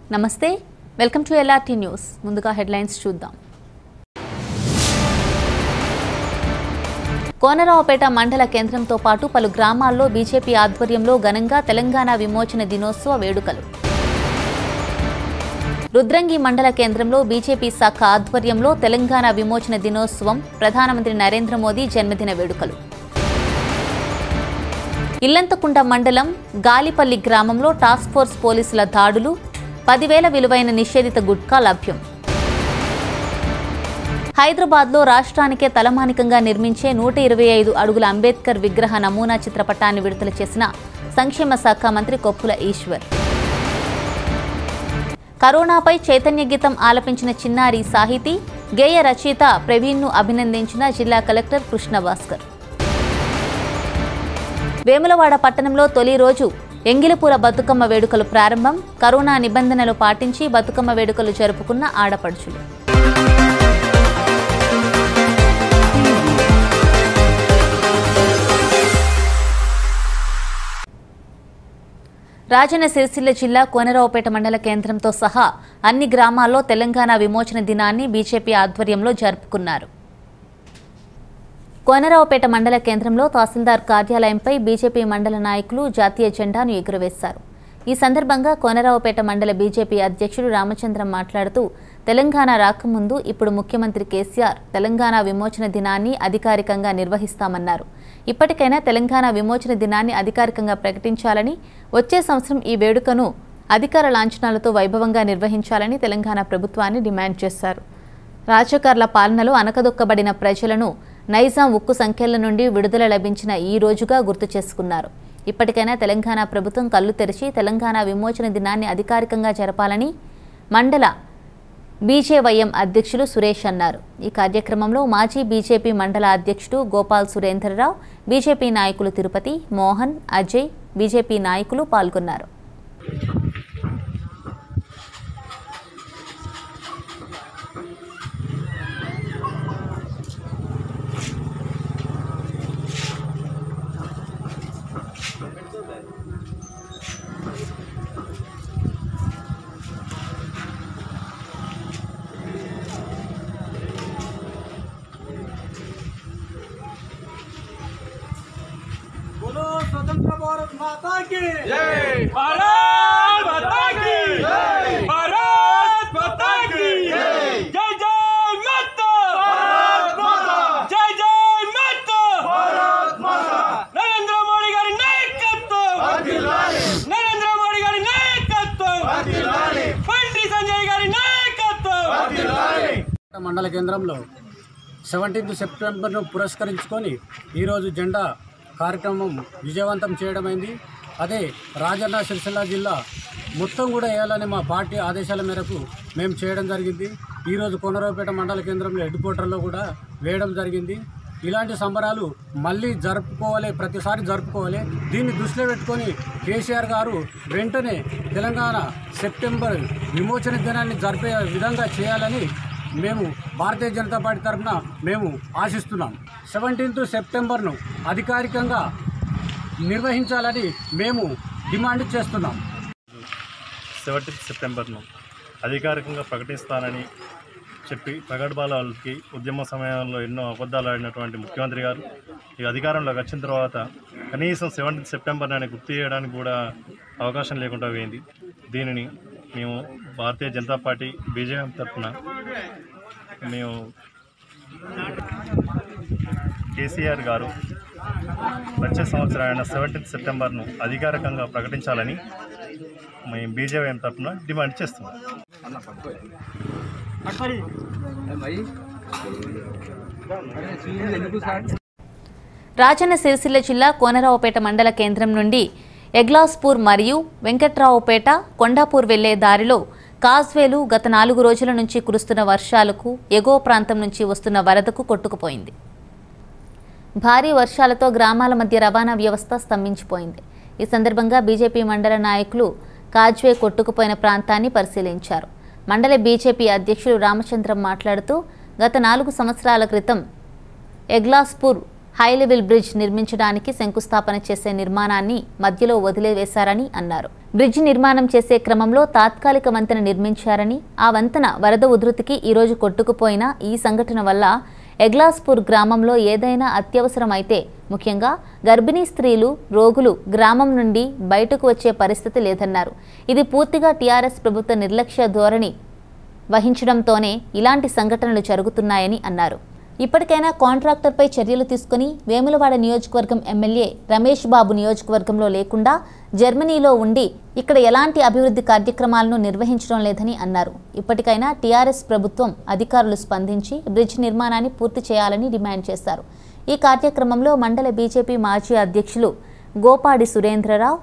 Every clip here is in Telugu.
నమస్తే వెల్కమ్ టు ఎల్ఆర్టీ న్యూస్ ముందుగా హెడ్లైన్స్ చూద్దాం కోనరావుపేట మండల కేంద్రంతో పాటు పలు గ్రామాల్లో బీజేపీ ఆధ్వర్యంలో ఘనంగా తెలంగాణ విమోచన దినోత్సవ వేడుకలు రుద్రంగి మండల కేంద్రంలో బీజేపీ శాఖ ఆధ్వర్యంలో తెలంగాణ విమోచన దినోత్సవం ప్రధానమంత్రి నరేంద్ర మోదీ జన్మదిన వేడుకలు ఇల్లంతకుంట మండలం గాలిపల్లి గ్రామంలో టాస్క్ ఫోర్స్ పోలీసుల దాడులు పదివేల విలువైన నిషేధిత గుట్కా లభ్యం హైదరాబాద్లో రాష్ట్రానికే తలమానికంగా నిర్మించే నూట ఇరవై ఐదు అడుగుల అంబేద్కర్ విగ్రహ నమూనా చిత్రపటాన్ని విడుదల చేసిన సంక్షేమ శాఖ మంత్రి కొప్పుల ఈశ్వర్ కరోనాపై చైతన్య గీతం ఆలపించిన చిన్నారి సాహితీ గేయ రచయిత ప్రవీణ్ను అభినందించిన జిల్లా కలెక్టర్ కృష్ణ భాస్కర్ వేములవాడ పట్టణంలో తొలి రోజు ఎంగిలిపూల బతుకమ్మ వేడుకలు ప్రారంభం కరోనా నిబంధనలు పాటించి బతుకమ్మ వేడుకలు జరుపుకున్న ఆడపడుచులు రాజన్న సిరిసిల్ల జిల్లా కోనరావుపేట మండల కేంద్రంతో సహా అన్ని గ్రామాల్లో తెలంగాణ విమోచన దినాన్ని బీజేపీ ఆధ్వర్యంలో జరుపుకున్నారు కోనరావుపేట మండల కేంద్రంలో తహసీల్దార్ కార్యాలయంపై బీజేపీ మండల నాయకులు జాతీయ జెండాను ఎగురవేశారు ఈ సందర్భంగా కోనరావుపేట మండల బీజేపీ అధ్యక్షుడు రామచంద్రం మాట్లాడుతూ తెలంగాణ రాకముందు ఇప్పుడు ముఖ్యమంత్రి కేసీఆర్ తెలంగాణ విమోచన దినాన్ని అధికారికంగా నిర్వహిస్తామన్నారు ఇప్పటికైనా తెలంగాణ విమోచన దినాన్ని అధికారికంగా ప్రకటించాలని వచ్చే సంవత్సరం ఈ వేడుకను అధికార లాంఛనాలతో వైభవంగా నిర్వహించాలని తెలంగాణ ప్రభుత్వాన్ని డిమాండ్ చేశారు రాజకార్ల పాలనలో అనకదొక్కబడిన ప్రజలను నైజాం ఉక్కు సంఖ్యల నుండి విడుదల లభించిన ఈ రోజుగా గుర్తు చేసుకున్నారు ఇప్పటికైనా తెలంగాణ ప్రభుత్వం కళ్ళు తెరిచి తెలంగాణ విమోచన దినాన్ని అధికారికంగా జరపాలని మండల బీజేవైఎం అధ్యక్షులు సురేష్ అన్నారు ఈ కార్యక్రమంలో మాజీ బీజేపీ మండల అధ్యక్షుడు గోపాల్ సురేంద్రరావు బీజేపీ నాయకులు తిరుపతి మోహన్ అజయ్ బీజేపీ నాయకులు పాల్గొన్నారు बोलो स्वतंत्र भारत माता की जय भारत माता की जय भारत माता की जय जय जय माता भारत माता जय जय माता भारत माता నరేంద్ర మోడీ గారి నాయకత్వం నరేంద్ర మోడీ గారి నాయకత్వం బండి సంజయ్ గారి నాయకత్వం మండల కేంద్రంలో సెవెంటీన్త్ సెప్టెంబర్ను పురస్కరించుకొని ఈరోజు జెండా కార్యక్రమం విజయవంతం చేయడమైంది అదే రాజన్న సిరిసిల్ల జిల్లా మొత్తం కూడా వేయాలని మా పార్టీ ఆదేశాల మేరకు మేము చేయడం జరిగింది ఈరోజు కొనరావుపేట మండల కేంద్రంలో హెడ్ క్వార్టర్లో కూడా వేయడం జరిగింది ఇలాంటి సంబరాలు మళ్ళీ జరుపుకోవాలి ప్రతిసారి జరుపుకోవాలి దీన్ని దృష్టిలో పెట్టుకొని కేసీఆర్ గారు వెంటనే తెలంగాణ సెప్టెంబర్ విమోచన దినాన్ని జరిపే విధంగా చేయాలని మేము భారతీయ జనతా పార్టీ తరఫున మేము ఆశిస్తున్నాం సెవెంటీన్త్ సెప్టెంబర్ను అధికారికంగా నిర్వహించాలని మేము డిమాండ్ చేస్తున్నాం సెవెంటీన్త్ సెప్టెంబర్ను అధికారికంగా ప్రకటిస్తానని చెప్పి ప్రగడ్బాలకి ఉద్యమ సమయంలో ఎన్నో అబద్ధాలు ఆడినటువంటి ముఖ్యమంత్రి గారు ఈ అధికారంలోకి వచ్చిన తర్వాత కనీసం సెవెంటీన్త్ సెప్టెంబర్ అని గుర్తు చేయడానికి కూడా అవకాశం లేకుండా పోయింది దీనిని మేము భారతీయ జనతా పార్టీ బీజేపీ తరఫున మేము కేసీఆర్ గారు వచ్చే సంవత్సరం అయిన సెవెంటీన్త్ సెప్టెంబర్ను అధికారికంగా ప్రకటించాలని మేము బీజేపీ తరఫున డిమాండ్ చేస్తున్నాం రాజన్న సిరిసిల్ల జిల్లా కోనరావుపేట మండల కేంద్రం నుండి ఎగ్లాస్పూర్ మరియు వెంకట్రావుపేట కొండాపూర్ వెళ్లే దారిలో కాజ్వేలు గత నాలుగు రోజుల నుంచి కురుస్తున్న వర్షాలకు ఎగువ ప్రాంతం నుంచి వస్తున్న వరదకు కొట్టుకుపోయింది భారీ వర్షాలతో గ్రామాల మధ్య రవాణా వ్యవస్థ స్తంభించిపోయింది ఈ సందర్భంగా బీజేపీ మండల నాయకులు కాజ్వే కొట్టుకుపోయిన ప్రాంతాన్ని పరిశీలించారు మండల బీజేపీ అధ్యక్షులు రామచంద్రం మాట్లాడుతూ గత నాలుగు సంవత్సరాల క్రితం ఎగ్లాస్పూర్ హై లెవెల్ బ్రిడ్జ్ నిర్మించడానికి శంకుస్థాపన చేసే నిర్మాణాన్ని మధ్యలో వదిలివేశారని అన్నారు బ్రిడ్జ్ నిర్మాణం చేసే క్రమంలో తాత్కాలిక వంతెన నిర్మించారని ఆ వంతెన వరద ఉధృతికి ఈరోజు కొట్టుకుపోయిన ఈ సంఘటన వల్ల ఎగ్లాస్పూర్ గ్రామంలో ఏదైనా అత్యవసరం అయితే ముఖ్యంగా గర్భిణీ స్త్రీలు రోగులు గ్రామం నుండి బయటకు వచ్చే పరిస్థితి లేదన్నారు ఇది పూర్తిగా టీఆర్ఎస్ ప్రభుత్వ నిర్లక్ష్య ధోరణి వహించడంతోనే ఇలాంటి సంఘటనలు జరుగుతున్నాయని అన్నారు ఇప్పటికైనా కాంట్రాక్టర్పై చర్యలు తీసుకుని వేములవాడ నియోజకవర్గం ఎమ్మెల్యే రమేష్ బాబు నియోజకవర్గంలో లేకుండా జర్మనీలో ఉండి ఇక్కడ ఎలాంటి అభివృద్ధి కార్యక్రమాలను నిర్వహించడం లేదని అన్నారు ఇప్పటికైనా టీఆర్ఎస్ ప్రభుత్వం అధికారులు స్పందించి బ్రిడ్జ్ నిర్మాణాన్ని పూర్తి చేయాలని డిమాండ్ చేశారు ఈ కార్యక్రమంలో మండల బీజేపీ మాజీ అధ్యక్షులు గోపాడి సురేంద్రరావు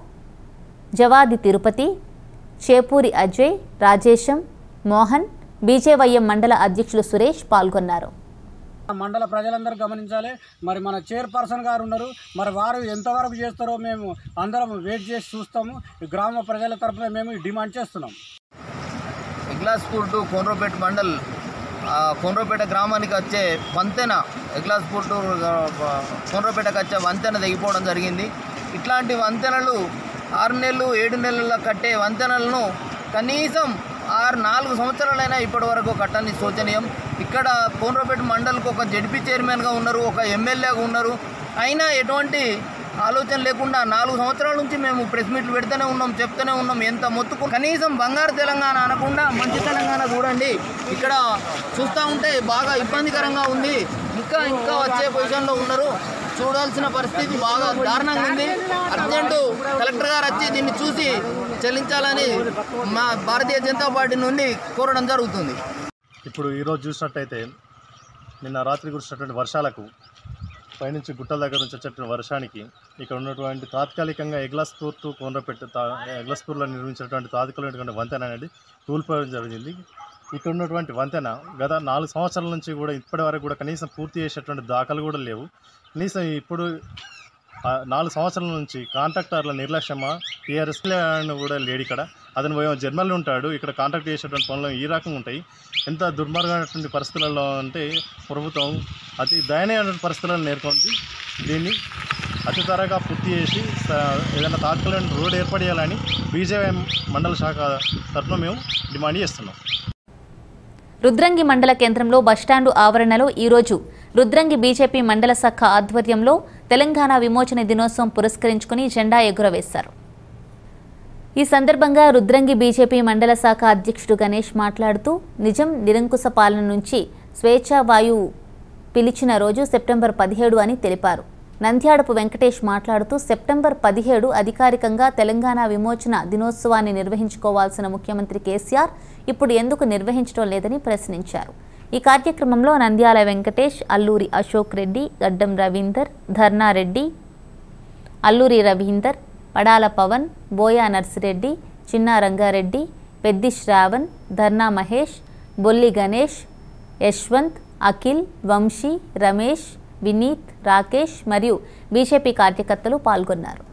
జవాది తిరుపతి చేపూరి అజయ్ రాజేశం మోహన్ బీజేవైఎం మండల అధ్యక్షులు సురేష్ పాల్గొన్నారు మండల ప్రజలందరూ గమనించాలి మరి మన చైర్పర్సన్ గారు ఉన్నారు మరి వారు ఎంతవరకు చేస్తారో మేము అందరం వెయిట్ చేసి చూస్తాము ఈ గ్రామ ప్రజల తరఫున మేము డిమాండ్ చేస్తున్నాం ఎగ్లాస్పూర్ టు కోనరాపేట మండల్ ఆ, కోనరాపేట గ్రామానికి వచ్చే వంతెన ఎగ్లాస్పూర్ టు ఆ, కోనరాపేటకు వచ్చే వంతెన తెగిపోవడం జరిగింది ఇట్లాంటి వంతెనలు ఆరు నెలలు ఏడు నెలల కట్టే వంతెనలను కనీసం ఆరు నాలుగు సంవత్సరాలైనా ఇప్పటి వరకు కట్టని శోచనీయం ఇక్కడ కోనరాపేట మండల్కి ఒక జడ్పీ చైర్మన్గా ఉన్నారు ఒక ఎమ్మెల్యేగా ఉన్నారు అయినా ఎటువంటి ఆలోచన లేకుండా నాలుగు సంవత్సరాల నుంచి మేము ప్రెస్ మీట్లు పెడుతూనే ఉన్నాం చెప్తూనే ఉన్నాం ఎంత మొత్తుకు కనీసం బంగారు తెలంగాణ అనకుండా మంచి తెలంగాణ చూడండి ఇక్కడ చూస్తూ ఉంటే బాగా ఇబ్బందికరంగా ఉంది ఇంకా ఇంకా వచ్చే పొజిషన్లో ఉన్నారు చూడాల్సిన పరిస్థితి బాగా దారుణంగా ఉంది అర్జెంటు కలెక్టర్ గారు వచ్చి దీన్ని చూసి చెల్లించాలని మా భారతీయ జనతా పార్టీ నుండి కోరడం జరుగుతుంది ఇప్పుడు ఈరోజు చూసినట్టయితే నిన్న రాత్రి కురిసినటువంటి వర్షాలకు పైనుంచి గుట్టల దగ్గర నుంచి వచ్చేటువంటి వర్షానికి ఇక్కడ ఉన్నటువంటి తాత్కాలికంగా ఎగ్లాస్పూర్ టు కోనరపేట తా ఎగ్లాస్పూర్లో నిర్మించినటువంటి తాత్కాలికమైనటువంటి వంతెన అనేది కూలిపోవడం జరిగింది ఇక్కడ ఉన్నటువంటి వంతెన గత నాలుగు సంవత్సరాల నుంచి కూడా ఇప్పటి వరకు కూడా కనీసం పూర్తి చేసేటువంటి దాఖలు కూడా లేవు కనీసం ఇప్పుడు ఆ నాలుగు సంవత్సరాల నుంచి కాంట్రాక్టర్ల నిర్లక్ష్యమా టీఆర్ఎస్ కూడా లేడు ఇక్కడ అతను పోయి జర్మన్లో ఉంటాడు ఇక్కడ కాంట్రాక్ట్ చేసేటువంటి పనులు ఈ రకంగా ఉంటాయి ఎంత దుర్మార్గమైనటువంటి పరిస్థితులలో అంటే ప్రభుత్వం అతి దయనీయమైన పరిస్థితులను నేర్కొంది దీన్ని అతి త్వరగా పూర్తి చేసి స- ఏదైనా తాత్కాలిక రోడ్ ఏర్పాటు చేయాలని బీజేపీ మండల శాఖ తరఫున మేము డిమాండ్ చేస్తున్నాం రుద్రంగి మండల కేంద్రంలో బస్టాండు ఆవరణలో ఈరోజు రుద్రంగి బీజేపీ మండల శాఖ ఆధ్వర్యంలో తెలంగాణ విమోచన దినోత్సవం పురస్కరించుకుని జెండా ఎగురవేశారు ఈ సందర్భంగా రుద్రంగి బీజేపీ మండల శాఖ అధ్యక్షుడు గణేష్ మాట్లాడుతూ నిజం నిరంకుశ పాలన నుంచి స్వేచ్ఛా వాయువు పిలిచిన రోజు సెప్టెంబర్ పదిహేడు అని తెలిపారు నంద్యాడపు వెంకటేష్ మాట్లాడుతూ సెప్టెంబర్ పదిహేడు అధికారికంగా తెలంగాణ విమోచన దినోత్సవాన్ని నిర్వహించుకోవాల్సిన ముఖ్యమంత్రి కేసీఆర్ ఇప్పుడు ఎందుకు నిర్వహించడం లేదని ప్రశ్నించారు ఈ కార్యక్రమంలో నంద్యాల వెంకటేష్ అల్లూరి అశోక్ రెడ్డి గడ్డం రవీందర్ ధర్నారెడ్డి అల్లూరి రవీందర్ పడాల పవన్ బోయా నర్సిరెడ్డి చిన్నా రంగారెడ్డి పెద్ది శ్రావణ్ ధర్నా మహేష్ బొల్లి గణేష్ యశ్వంత్ అఖిల్ వంశీ రమేష్ వినీత్ రాకేష్ మరియు బీజేపీ కార్యకర్తలు పాల్గొన్నారు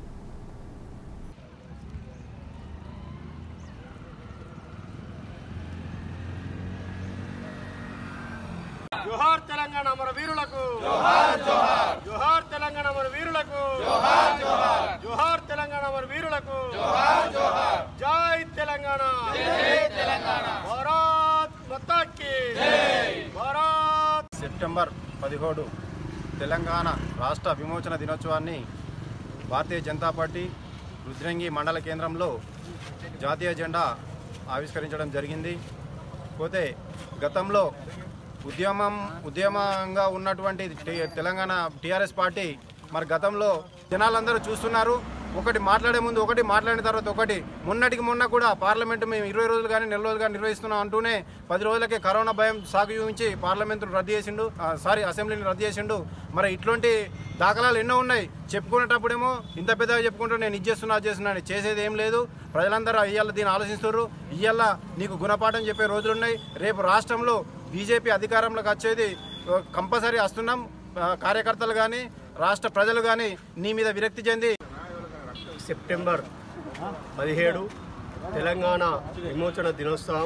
జోహార్ తెలంగాణ మన వీరులకు జోహార్ జోహార్ జోహార్ తెలంగాణ మన వీరులకు జోహార్ జోహార్ జోహార్ తెలంగాణ మన వీరులకు జోహార్ జోహార్ జై తెలంగాణ జై తెలంగాణ భారత్ మాతాకి జై భారత్ సెప్టెంబర్ పదిహేడు తెలంగాణ రాష్ట్ర విమోచన దినోత్సవాన్ని భారతీయ జనతా పార్టీ రుద్రంగి మండల కేంద్రంలో జాతీయ జెండా ఆవిష్కరించడం జరిగింది పోతే గతంలో ఉద్యమం ఉద్యమంగా ఉన్నటువంటి టి- తెలంగాణ టీఆర్ఎస్ పార్టీ మరి గతంలో జనాలందరూ చూస్తున్నారు ఒకటి మాట్లాడే ముందు ఒకటి మాట్లాడిన తర్వాత ఒకటి మొన్నటికి మొన్న కూడా పార్లమెంటు మేము ఇరవై రోజులు కానీ నెల రోజులు కానీ నిర్వహిస్తున్నాం అంటూనే పది రోజులకే కరోనా భయం సాగు చూపించి పార్లమెంటును రద్దు చేసిండు ఆ, సారీ అసెంబ్లీని రద్దు చేసిండు మరి ఇట్లాంటి దాఖలాలు ఎన్నో ఉన్నాయి చెప్పుకునేటప్పుడేమో ఇంత పెద్దగా చెప్పుకుంటూ నేను ఇది చేస్తున్నా అది చేస్తున్నా అని చేసేది ఏం లేదు ప్రజలందరూ ఇవాళ దీన్ని ఆలోచిస్తున్నారు ఇవాళ నీకు గుణపాఠం చెప్పే రోజులు ఉన్నాయి రేపు రాష్ట్రంలో బీజేపీ అధికారంలోకి వచ్చేది ఆ, కంపల్సరీ వస్తున్నాం ఆ, కార్యకర్తలు కానీ రాష్ట్ర ప్రజలు కానీ నీ మీద విరక్తి చెంది సెప్టెంబర్ పదిహేడు తెలంగాణ విమోచన దినోత్సవం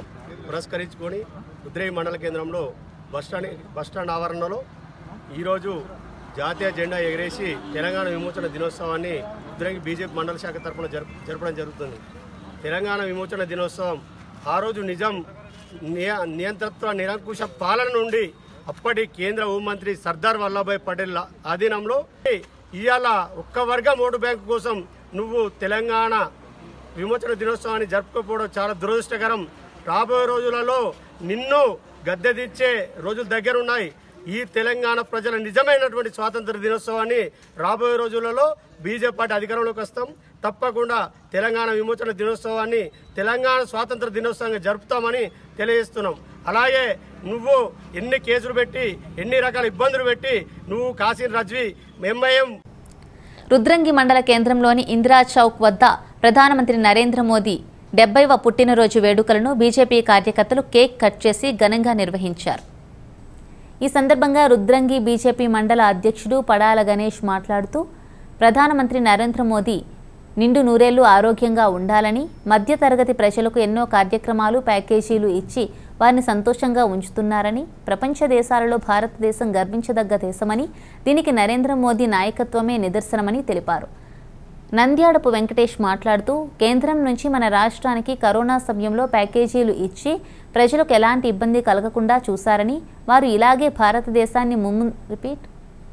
పురస్కరించుకొని ఉద్రేయి మండల కేంద్రంలో బస్టాండ్ బస్టాండ్ ఆవరణలో ఈరోజు జాతీయ జెండా ఎగరేసి తెలంగాణ విమోచన దినోత్సవాన్ని రుద్రంగి బీజేపీ మండల శాఖ తరఫున జరుపు జరపడం జరుగుతుంది తెలంగాణ విమోచన దినోత్సవం ఆ రోజు నిజాం నియ నియంతృత్వ నిరంకుశ పాలన నుండి అప్పటి కేంద్ర హోంమంత్రి సర్దార్ వల్లభాయ్ పటేల్ ఆధీనంలో ఇవాళ ఒక్క వర్గం ఓటు బ్యాంకు కోసం నువ్వు తెలంగాణ విమోచన దినోత్సవాన్ని జరుపుకోకపోవడం చాలా దురదృష్టకరం రాబోయే రోజులలో నిన్ను గద్దెదిచ్చే రోజులు దగ్గరున్నాయి ఈ తెలంగాణ ప్రజల నిజమైనటువంటి స్వాతంత్ర దినోత్సవాన్ని రాబోయే రోజులలో బీజేపీ పార్టీ అధికారంలోకి వస్తాం తప్పకుండా తెలంగాణ విమోచన దినోత్సవాన్ని తెలంగాణ స్వాతంత్ర దినోత్సవంగా జరుపుతామని తెలియజేస్తున్నాం అలాగే నువ్వు ఎన్ని కేసులు పెట్టి ఎన్ని రకాల ఇబ్బందులు పెట్టి నువ్వు కాసిన్ రజ్వి ఎంఐఎం రుద్రంగి మండల కేంద్రంలోని ఇందిరా చౌక్ వద్ద ప్రధానమంత్రి నరేంద్ర మోదీ డెబ్బైవ పుట్టినరోజు వేడుకలను బీజేపీ కార్యకర్తలు కేక్ కట్ చేసి ఘనంగా నిర్వహించారు ఈ సందర్భంగా రుద్రంగి బీజేపీ మండల అధ్యక్షుడు పడాల గణేష్ మాట్లాడుతూ ప్రధానమంత్రి నరేంద్ర మోదీ నిండు నూరేళ్లు ఆరోగ్యంగా ఉండాలని మధ్యతరగతి ప్రజలకు ఎన్నో కార్యక్రమాలు ప్యాకేజీలు ఇచ్చి వారిని సంతోషంగా ఉంచుతున్నారని ప్రపంచ దేశాలలో భారతదేశం గర్వించదగ్గ దేశమని దీనికి నరేంద్ర మోదీ నాయకత్వమే నిదర్శనమని తెలిపారు నంద్యాడపు వెంకటేష్ మాట్లాడుతూ కేంద్రం నుంచి మన రాష్ట్రానికి కరోనా సమయంలో ప్యాకేజీలు ఇచ్చి ప్రజలకు ఎలాంటి ఇబ్బంది కలగకుండా చూశారని వారు ఇలాగే భారతదేశాన్ని ముమ్ము రిపీట్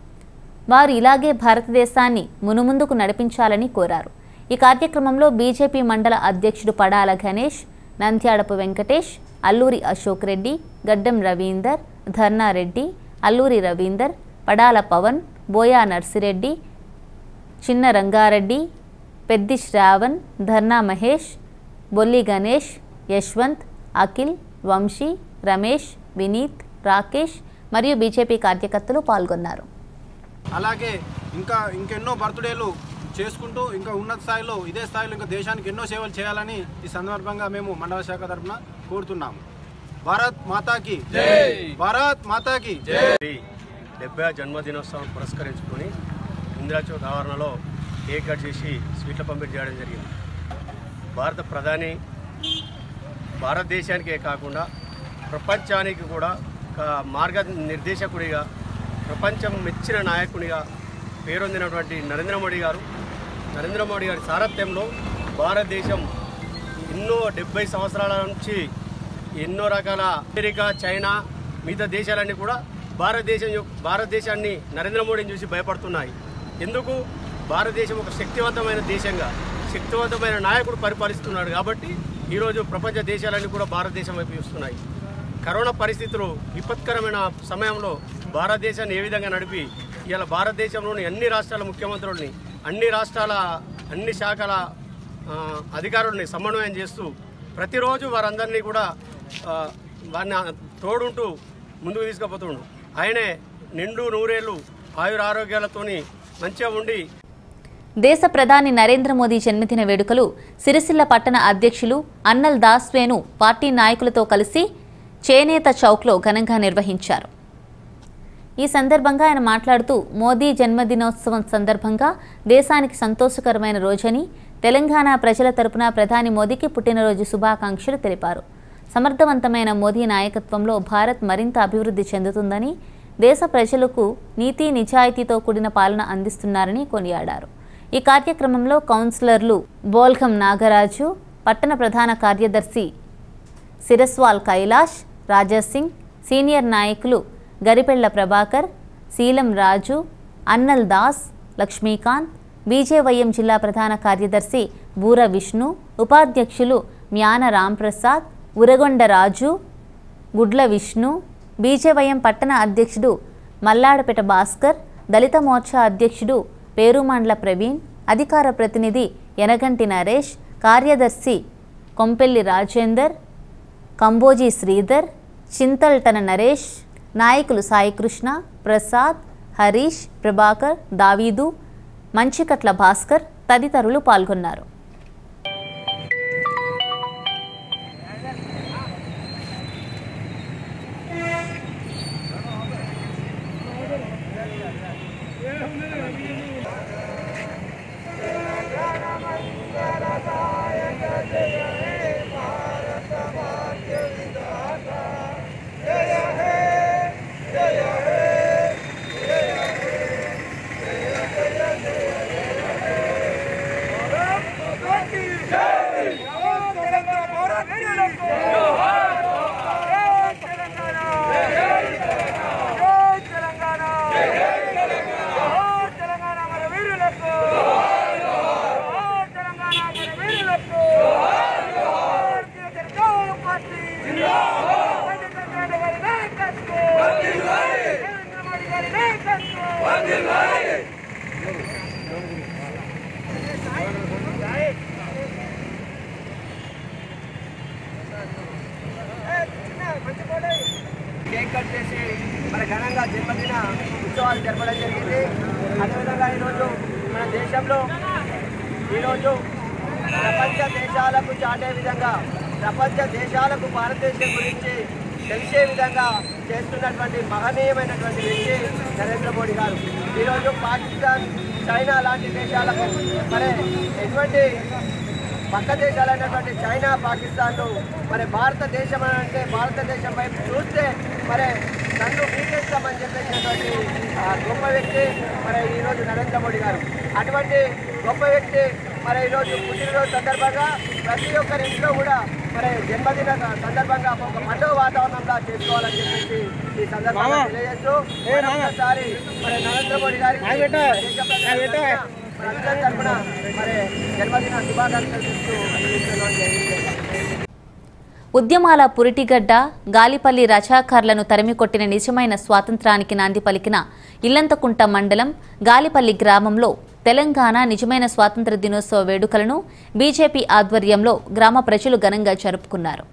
వారు ఇలాగే భారతదేశాన్ని మునుముందుకు నడిపించాలని కోరారు ఈ కార్యక్రమంలో బీజేపీ మండల అధ్యక్షుడు పడాల గణేష్ నంద్యాడపు వెంకటేష్ అల్లూరి అశోక్ రెడ్డి గడ్డం రవీందర్ ధర్నారెడ్డి అల్లూరి రవీందర్ పడాల పవన్ బోయా నర్సిరెడ్డి చిన్న రంగారెడ్డి పెద్ది శ్రావణ్ ధర్నా మహేష్ బొల్లి గణేష్ యశ్వంత్ అఖిల్ వంశీ రమేష్ వినీత్ రాకేష్ మరియు బీజేపీ కార్యకర్తలు పాల్గొన్నారు అలాగే ఇంకా ఇంకెన్నో బర్త్డేలు చేసుకుంటూ ఇంకా ఉన్నత స్థాయిలో ఇదే స్థాయిలో ఇంకా దేశానికి ఎన్నో సేవలు చేయాలని ఈ సందర్భంగా మేము మండల శాఖ తరఫున కోరుతున్నాము భారత్ మాతాకి భారత్ మాతాకి డెబ్బై జన్మదినోత్సవం పురస్కరించుకొని ఇందిరా చౌక్ ఆవరణలో కేక్ కట్ చేసి స్వీట్ల పంపిణీ చేయడం జరిగింది భారత ప్రధాని భారతదేశానికే కాకుండా ప్రపంచానికి కూడా ఒక మార్గ నిర్దేశకుడిగా ప్రపంచం మెచ్చిన నాయకునిగా పేరొందినటువంటి నరేంద్ర మోడీ గారు నరేంద్ర మోడీ గారి సారథ్యంలో భారతదేశం ఎన్నో డెబ్బై సంవత్సరాల నుంచి ఎన్నో రకాల అమెరికా చైనా మిగతా దేశాలన్నీ కూడా భారతదేశం యొక్క భారతదేశాన్ని నరేంద్ర మోడీని చూసి భయపడుతున్నాయి ఎందుకు భారతదేశం ఒక శక్తివంతమైన దేశంగా శక్తివంతమైన నాయకుడు పరిపాలిస్తున్నాడు కాబట్టి ఈరోజు ప్రపంచ దేశాలన్నీ కూడా భారతదేశం వైపు చూస్తున్నాయి కరోనా పరిస్థితులు విపత్కరమైన సమయంలో భారతదేశాన్ని ఏ విధంగా నడిపి ఇవాళ భారతదేశంలోని అన్ని రాష్ట్రాల ముఖ్యమంత్రుల్ని అన్ని రాష్ట్రాల అన్ని శాఖల ఆ, అధికారుల్ని సమన్వయం చేస్తూ ప్రతిరోజు వారందరినీ కూడా ఆ, వారిని తోడుంటూ ముందుకు తీసుకుపోతుండు ఆయనే నిండు నూరేళ్ళు ఆయురారోగ్యాలతోని మంచిగా ఉండి దేశ ప్రధాని నరేంద్ర మోదీ జన్మదిన వేడుకలు సిరిసిల్ల పట్టణ అధ్యక్షులు అన్నల్ దాస్వేను పార్టీ నాయకులతో కలిసి చేనేత చౌక్లో ఘనంగా నిర్వహించారు ఈ సందర్భంగా ఆయన మాట్లాడుతూ మోదీ జన్మదినోత్సవం సందర్భంగా దేశానికి సంతోషకరమైన రోజని తెలంగాణ ప్రజల తరపున ప్రధాని మోదీకి పుట్టినరోజు శుభాకాంక్షలు తెలిపారు సమర్థవంతమైన మోదీ నాయకత్వంలో భారత్ మరింత అభివృద్ధి చెందుతుందని దేశ ప్రజలకు నీతి నిజాయితీతో కూడిన పాలన అందిస్తున్నారని కొనియాడారు ఈ కార్యక్రమంలో కౌన్సిలర్లు బోల్ఘం నాగరాజు పట్టణ ప్రధాన కార్యదర్శి సిరస్వాల్ కైలాష్ రాజాసింగ్ సీనియర్ నాయకులు గరిపెళ్ల ప్రభాకర్ శీలం రాజు అన్నల్ దాస్ లక్ష్మీకాంత్ బీజేవైఎం జిల్లా ప్రధాన కార్యదర్శి బూర విష్ణు ఉపాధ్యక్షులు మ్యాన రాంప్రసాద్ ఉరగొండ రాజు గుడ్ల విష్ణు బీజేవైఎం పట్టణ అధ్యక్షుడు మల్లాడపేట భాస్కర్ దళిత మోర్చా అధ్యక్షుడు పేరుమాండ్ల ప్రవీణ్ అధికార ప్రతినిధి ఎనగంటి నరేష్ కార్యదర్శి కొంపెల్లి రాజేందర్ కంబోజీ శ్రీధర్ చింతల్టన నరేష్ నాయకులు సాయికృష్ణ ప్రసాద్ హరీష్ ప్రభాకర్ దావీదు మంచికట్ల భాస్కర్ తదితరులు పాల్గొన్నారు కేక్ కట్ చేసి మన ఘనంగా జన్మదిన ఉత్సవాలు జరపడం జరిగింది అదేవిధంగా ఈరోజు మన దేశంలో ఈరోజు ప్రపంచ దేశాలకు చాటే విధంగా ప్రపంచ దేశాలకు భారతదేశం గురించి తెలిసే విధంగా చేస్తున్నటువంటి మహనీయమైనటువంటి వ్యక్తి నరేంద్ర మోడీ గారు ఈరోజు పాకిస్తాన్ చైనా లాంటి దేశాలకు మరి ఎటువంటి పక్క దేశాలైనటువంటి చైనా పాకిస్తాన్లు మరి భారతదేశం అని అంటే భారతదేశం వైపు చూస్తే మరి నన్ను మీకేస్తామని చెప్పేసినటువంటి ఆ, గొప్ప వ్యక్తి మరి ఈరోజు నరేంద్ర మోడీ గారు అటువంటి గొప్ప వ్యక్తి మరి ఈరోజు పుట్టినరోజు సందర్భంగా ప్రతి ఒక్కరి ఇంట్లో కూడా మరి జన్మదిన సందర్భంగా ఒక పండుగ వాతావరణంగా చేసుకోవాలని చెప్పేసి ఈ సందర్భంగా తెలియజేస్తూ మరొకసారి మరి నరేంద్ర మోడీ గారికి దేశ ప్రజలందరికీ మనందరి తరపున మరి జన్మదిన శుభాకాంక్షలు చెప్తూ అందిస్తున్నాను జై హింద్, జై భారత్. ఉద్యమాల పురిటిగడ్డ గాలిపల్లి రజాకార్లను తరిమికొట్టిన నిజమైన స్వాతంత్రానికి నాంది పలికిన ఇల్లంతకుంట మండలం గాలిపల్లి గ్రామంలో తెలంగాణ నిజమైన స్వాతంత్ర దినోత్సవ వేడుకలను బీజేపీ ఆధ్వర్యంలో గ్రామ ప్రజలు ఘనంగా జరుపుకున్నారు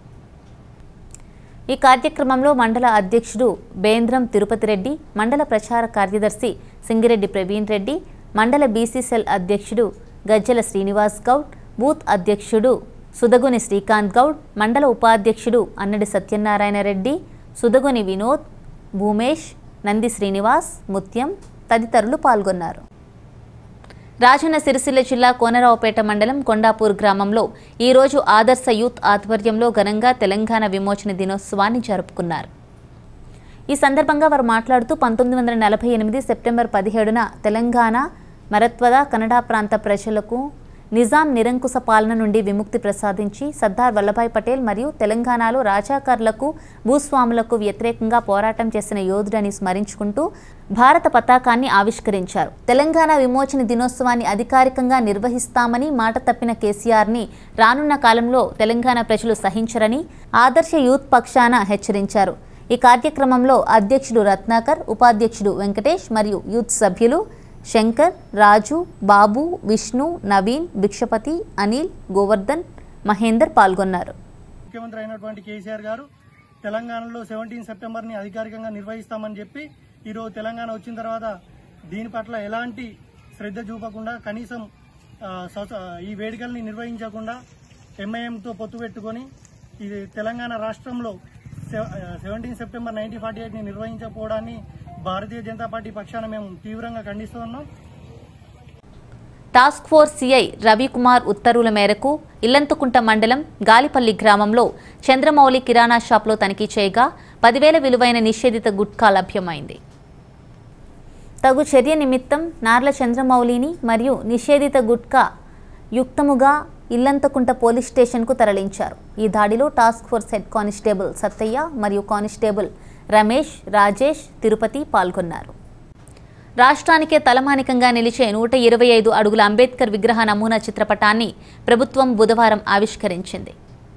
ఈ కార్యక్రమంలో మండల అధ్యక్షుడు బేంద్రం తిరుపతి రెడ్డి మండల ప్రచార కార్యదర్శి సింగిరెడ్డి ప్రవీణ్ రెడ్డి మండల బీసీసెల్ అధ్యక్షుడు గజ్జల శ్రీనివాస్ గౌడ్ బూత్ అధ్యక్షుడు సుదగుని శ్రీకాంత్ గౌడ్ మండల ఉపాధ్యక్షుడు అన్నడి సత్యనారాయణ రెడ్డి సుదగుని వినోద్ భూమేష్ నంది శ్రీనివాస్ ముత్యం తదితరులు పాల్గొన్నారు రాజన్న సిరిసిల్ల జిల్లా కోనరావుపేట మండలం కొండాపూర్ గ్రామంలో ఈరోజు ఆదర్శ యూత్ ఆధ్వర్యంలో ఘనంగా తెలంగాణ విమోచన దినోత్సవాన్ని జరుపుకున్నారు ఈ సందర్భంగా వారు మాట్లాడుతూ పంతొమ్మిది వందల నలభై ఎనిమిది సెప్టెంబర్ పదిహేడున తెలంగాణ మరత్వద కన్నడ ప్రాంత ప్రజలకు నిజాం నిరంకుశ పాలన నుండి విముక్తి ప్రసాదించి సర్దార్ వల్లభాయ్ పటేల్ మరియు తెలంగాణలో రాజాకారులకు భూస్వాములకు వ్యతిరేకంగా పోరాటం చేసిన యోధుడని స్మరించుకుంటూ భారత పతాకాన్ని ఆవిష్కరించారు తెలంగాణ విమోచన దినోత్సవాన్ని అధికారికంగా నిర్వహిస్తామని మాట తప్పిన కేసీఆర్ని రానున్న కాలంలో తెలంగాణ ప్రజలు సహించరని ఆదర్శ యూత్ పక్షాన హెచ్చరించారు ఈ కార్యక్రమంలో అధ్యక్షుడు రత్నాకర్ ఉపాధ్యక్షుడు వెంకటేష్ మరియు యూత్ సభ్యులు శంకర్ రాజు బాబు విష్ణు నవీన్ భిక్షపతి అనిల్ గోవర్ధన్ మహేందర్ పాల్గొన్నారు ముఖ్యమంత్రి అయినటువంటి కేసీఆర్ గారు తెలంగాణలో సెవెంటీన్ సెప్టెంబర్ని అధికారికంగా నిర్వహిస్తామని చెప్పి ఈరోజు తెలంగాణ వచ్చిన తర్వాత దీని పట్ల ఎలాంటి శ్రద్ధ చూపకుండా కనీసం ఆ, సొస- ఈ వేడుకల్ని నిర్వహించకుండా ఎంఐఎంతో పొత్తు పెట్టుకొని ఇది తెలంగాణ రాష్ట్రంలో సెవెంటీన్ సెప్టెంబర్ నైన్టీన్ ఫార్టీ ఎయిట్ని నిర్వహించకపోవడాన్ని భారతీయ జనతా పార్టీ పక్షాన మేము తీవ్రంగా ఖండిస్తూ ఉన్నాం టాస్క్ ఫోర్స్ సిఐ రవికుమార్ ఉత్తర్వుల మేరకు ఇల్లంతుకుంట మండలం గాలిపల్లి గ్రామంలో చంద్రమౌళి కిరాణా షాప్లో తనిఖీ చేయగా పదివేల విలువైన నిషేధిత గుట్కా లభ్యమైంది తగు చర్య నిమిత్తం నార్ల చంద్రమౌళిని మరియు నిషేధిత గుట్కా యుక్తముగా ఇల్లంతకుంట పోలీస్ స్టేషన్కు తరలించారు ఈ దాడిలో task force head constable Sattaiah మరియు కానిస్టేబుల్ రమేష్ రాజేష్ తిరుపతి పాల్గొన్నారు రాష్ట్రానికే తలమానికంగా నిలిచే నూట ఇరవై ఐదు అడుగుల అంబేద్కర్ విగ్రహ నమూనా చిత్రపటాన్ని ప్రభుత్వం బుధవారం ఆవిష్కరించింది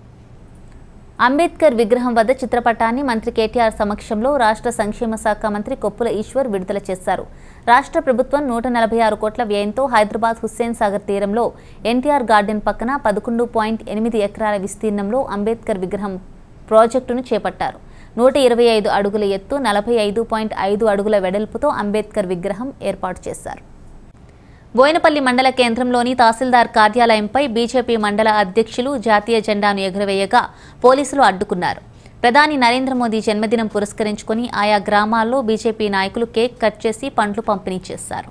అంబేద్కర్ విగ్రహం వద్ద చిత్రపటాన్ని మంత్రి కేటీఆర్ సమక్షంలో రాష్ట్ర సంక్షేమ శాఖ మంత్రి కొప్పుల ఈశ్వర్ విడుదల చేశారు రాష్ట్ర ప్రభుత్వం నూట నలభై ఆరు కోట్ల వ్యయంతో హైదరాబాద్ హుస్సేన్ సాగర్ తీరంలో ఎన్టీఆర్ గార్డెన్ పక్కన పదకొండు పాయింట్ ఎనిమిది ఎకరాల విస్తీర్ణంలో అంబేద్కర్ విగ్రహం ప్రాజెక్టును చేపట్టారు నూట ఇరవై ఐదు అడుగుల ఎత్తు నలభై ఐదు పాయింట్ ఐదు అడుగుల వెడల్పుతో అంబేద్కర్ విగ్రహం ఏర్పాటు చేశారు బోయినపల్లి మండల కేంద్రంలోని తహసీల్దార్ కార్యాలయంపై బీజేపీ మండల అధ్యక్షులు జాతీయ జెండాను ఎగురవేయగా పోలీసులు అడ్డుకున్నారు ప్రధాని నరేంద్ర మోదీ జన్మదినం పురస్కరించుకొని ఆయా గ్రామాల్లో బీజేపీ నాయకులు కేక్ కట్ చేసి పండ్లు పంపిణీ చేశారు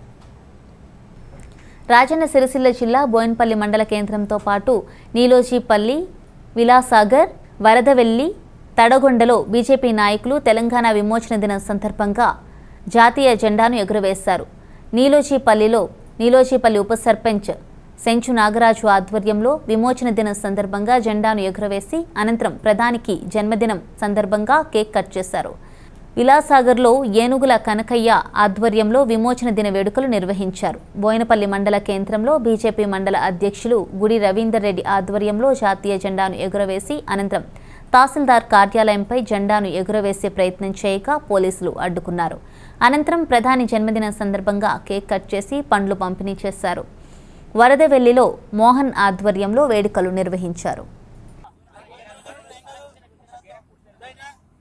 రాజన్న సిరిసిల్ల జిల్లా బోయినపల్లి మండల కేంద్రంతో పాటు నీలోజీపల్లి విలాసాగర్ వరదవెల్లి తడగొండలో బీజేపీ నాయకులు తెలంగాణ విమోచన దినం సందర్భంగా జాతీయ జెండాను ఎగురవేశారు నీలోజీపల్లిలో నీలోజీపల్లి ఉప సర్పంచ్ సెంచు నాగరాజు ఆధ్వర్యంలో విమోచన దినం సందర్భంగా జెండాను ఎగురవేసి అనంతరం ప్రధానికి జన్మదినం సందర్భంగా కేక్ కట్ చేశారు విలాసాగర్లో ఏనుగుల కనకయ్య ఆధ్వర్యంలో విమోచన దిన వేడుకలు నిర్వహించారు బోయినపల్లి మండల కేంద్రంలో బీజేపీ మండల అధ్యక్షులు గుడి రవీందర్ రెడ్డి ఆధ్వర్యంలో జాతీయ జెండాను ఎగురవేసి అనంతరం తహసీల్దార్ కార్యాలయంపై జెండాను ఎగురవేసే ప్రయత్నం చేయగా పోలీసులు అడ్డుకున్నారు అనంతరం ప్రధాని జన్మదినం సందర్భంగా కేక్ కట్ చేసి పండ్లు పంపిణీ చేశారు వరదవెల్లిలో మోహన్ ఆధ్వర్యంలో వేడుకలు నిర్వహించారు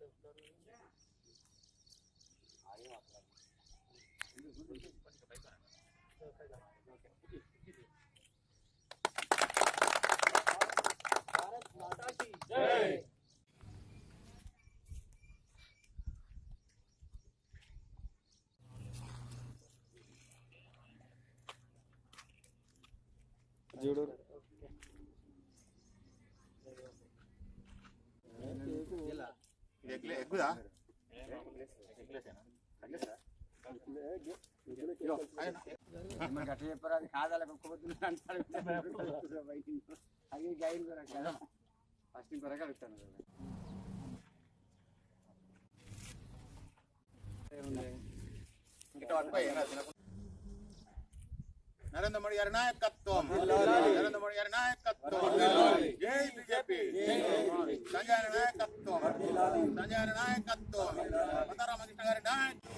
గట్ల చెప్పారు అది కాదాలి ఒక్కొక్క అంటారు అది గైన్ కొరకు కదా ఫస్ట్ కొరకు అడుగుతాను నరేంద్ర మోడీ గారి నాయకత్వం నరేంద్ర మోడీ గారి నాయకత్వం జై బీజేపీ సంజయ్ నాయకత్వం సంజయ్ నాయకత్వం రామకృష్ణ గారి నాయకత్వం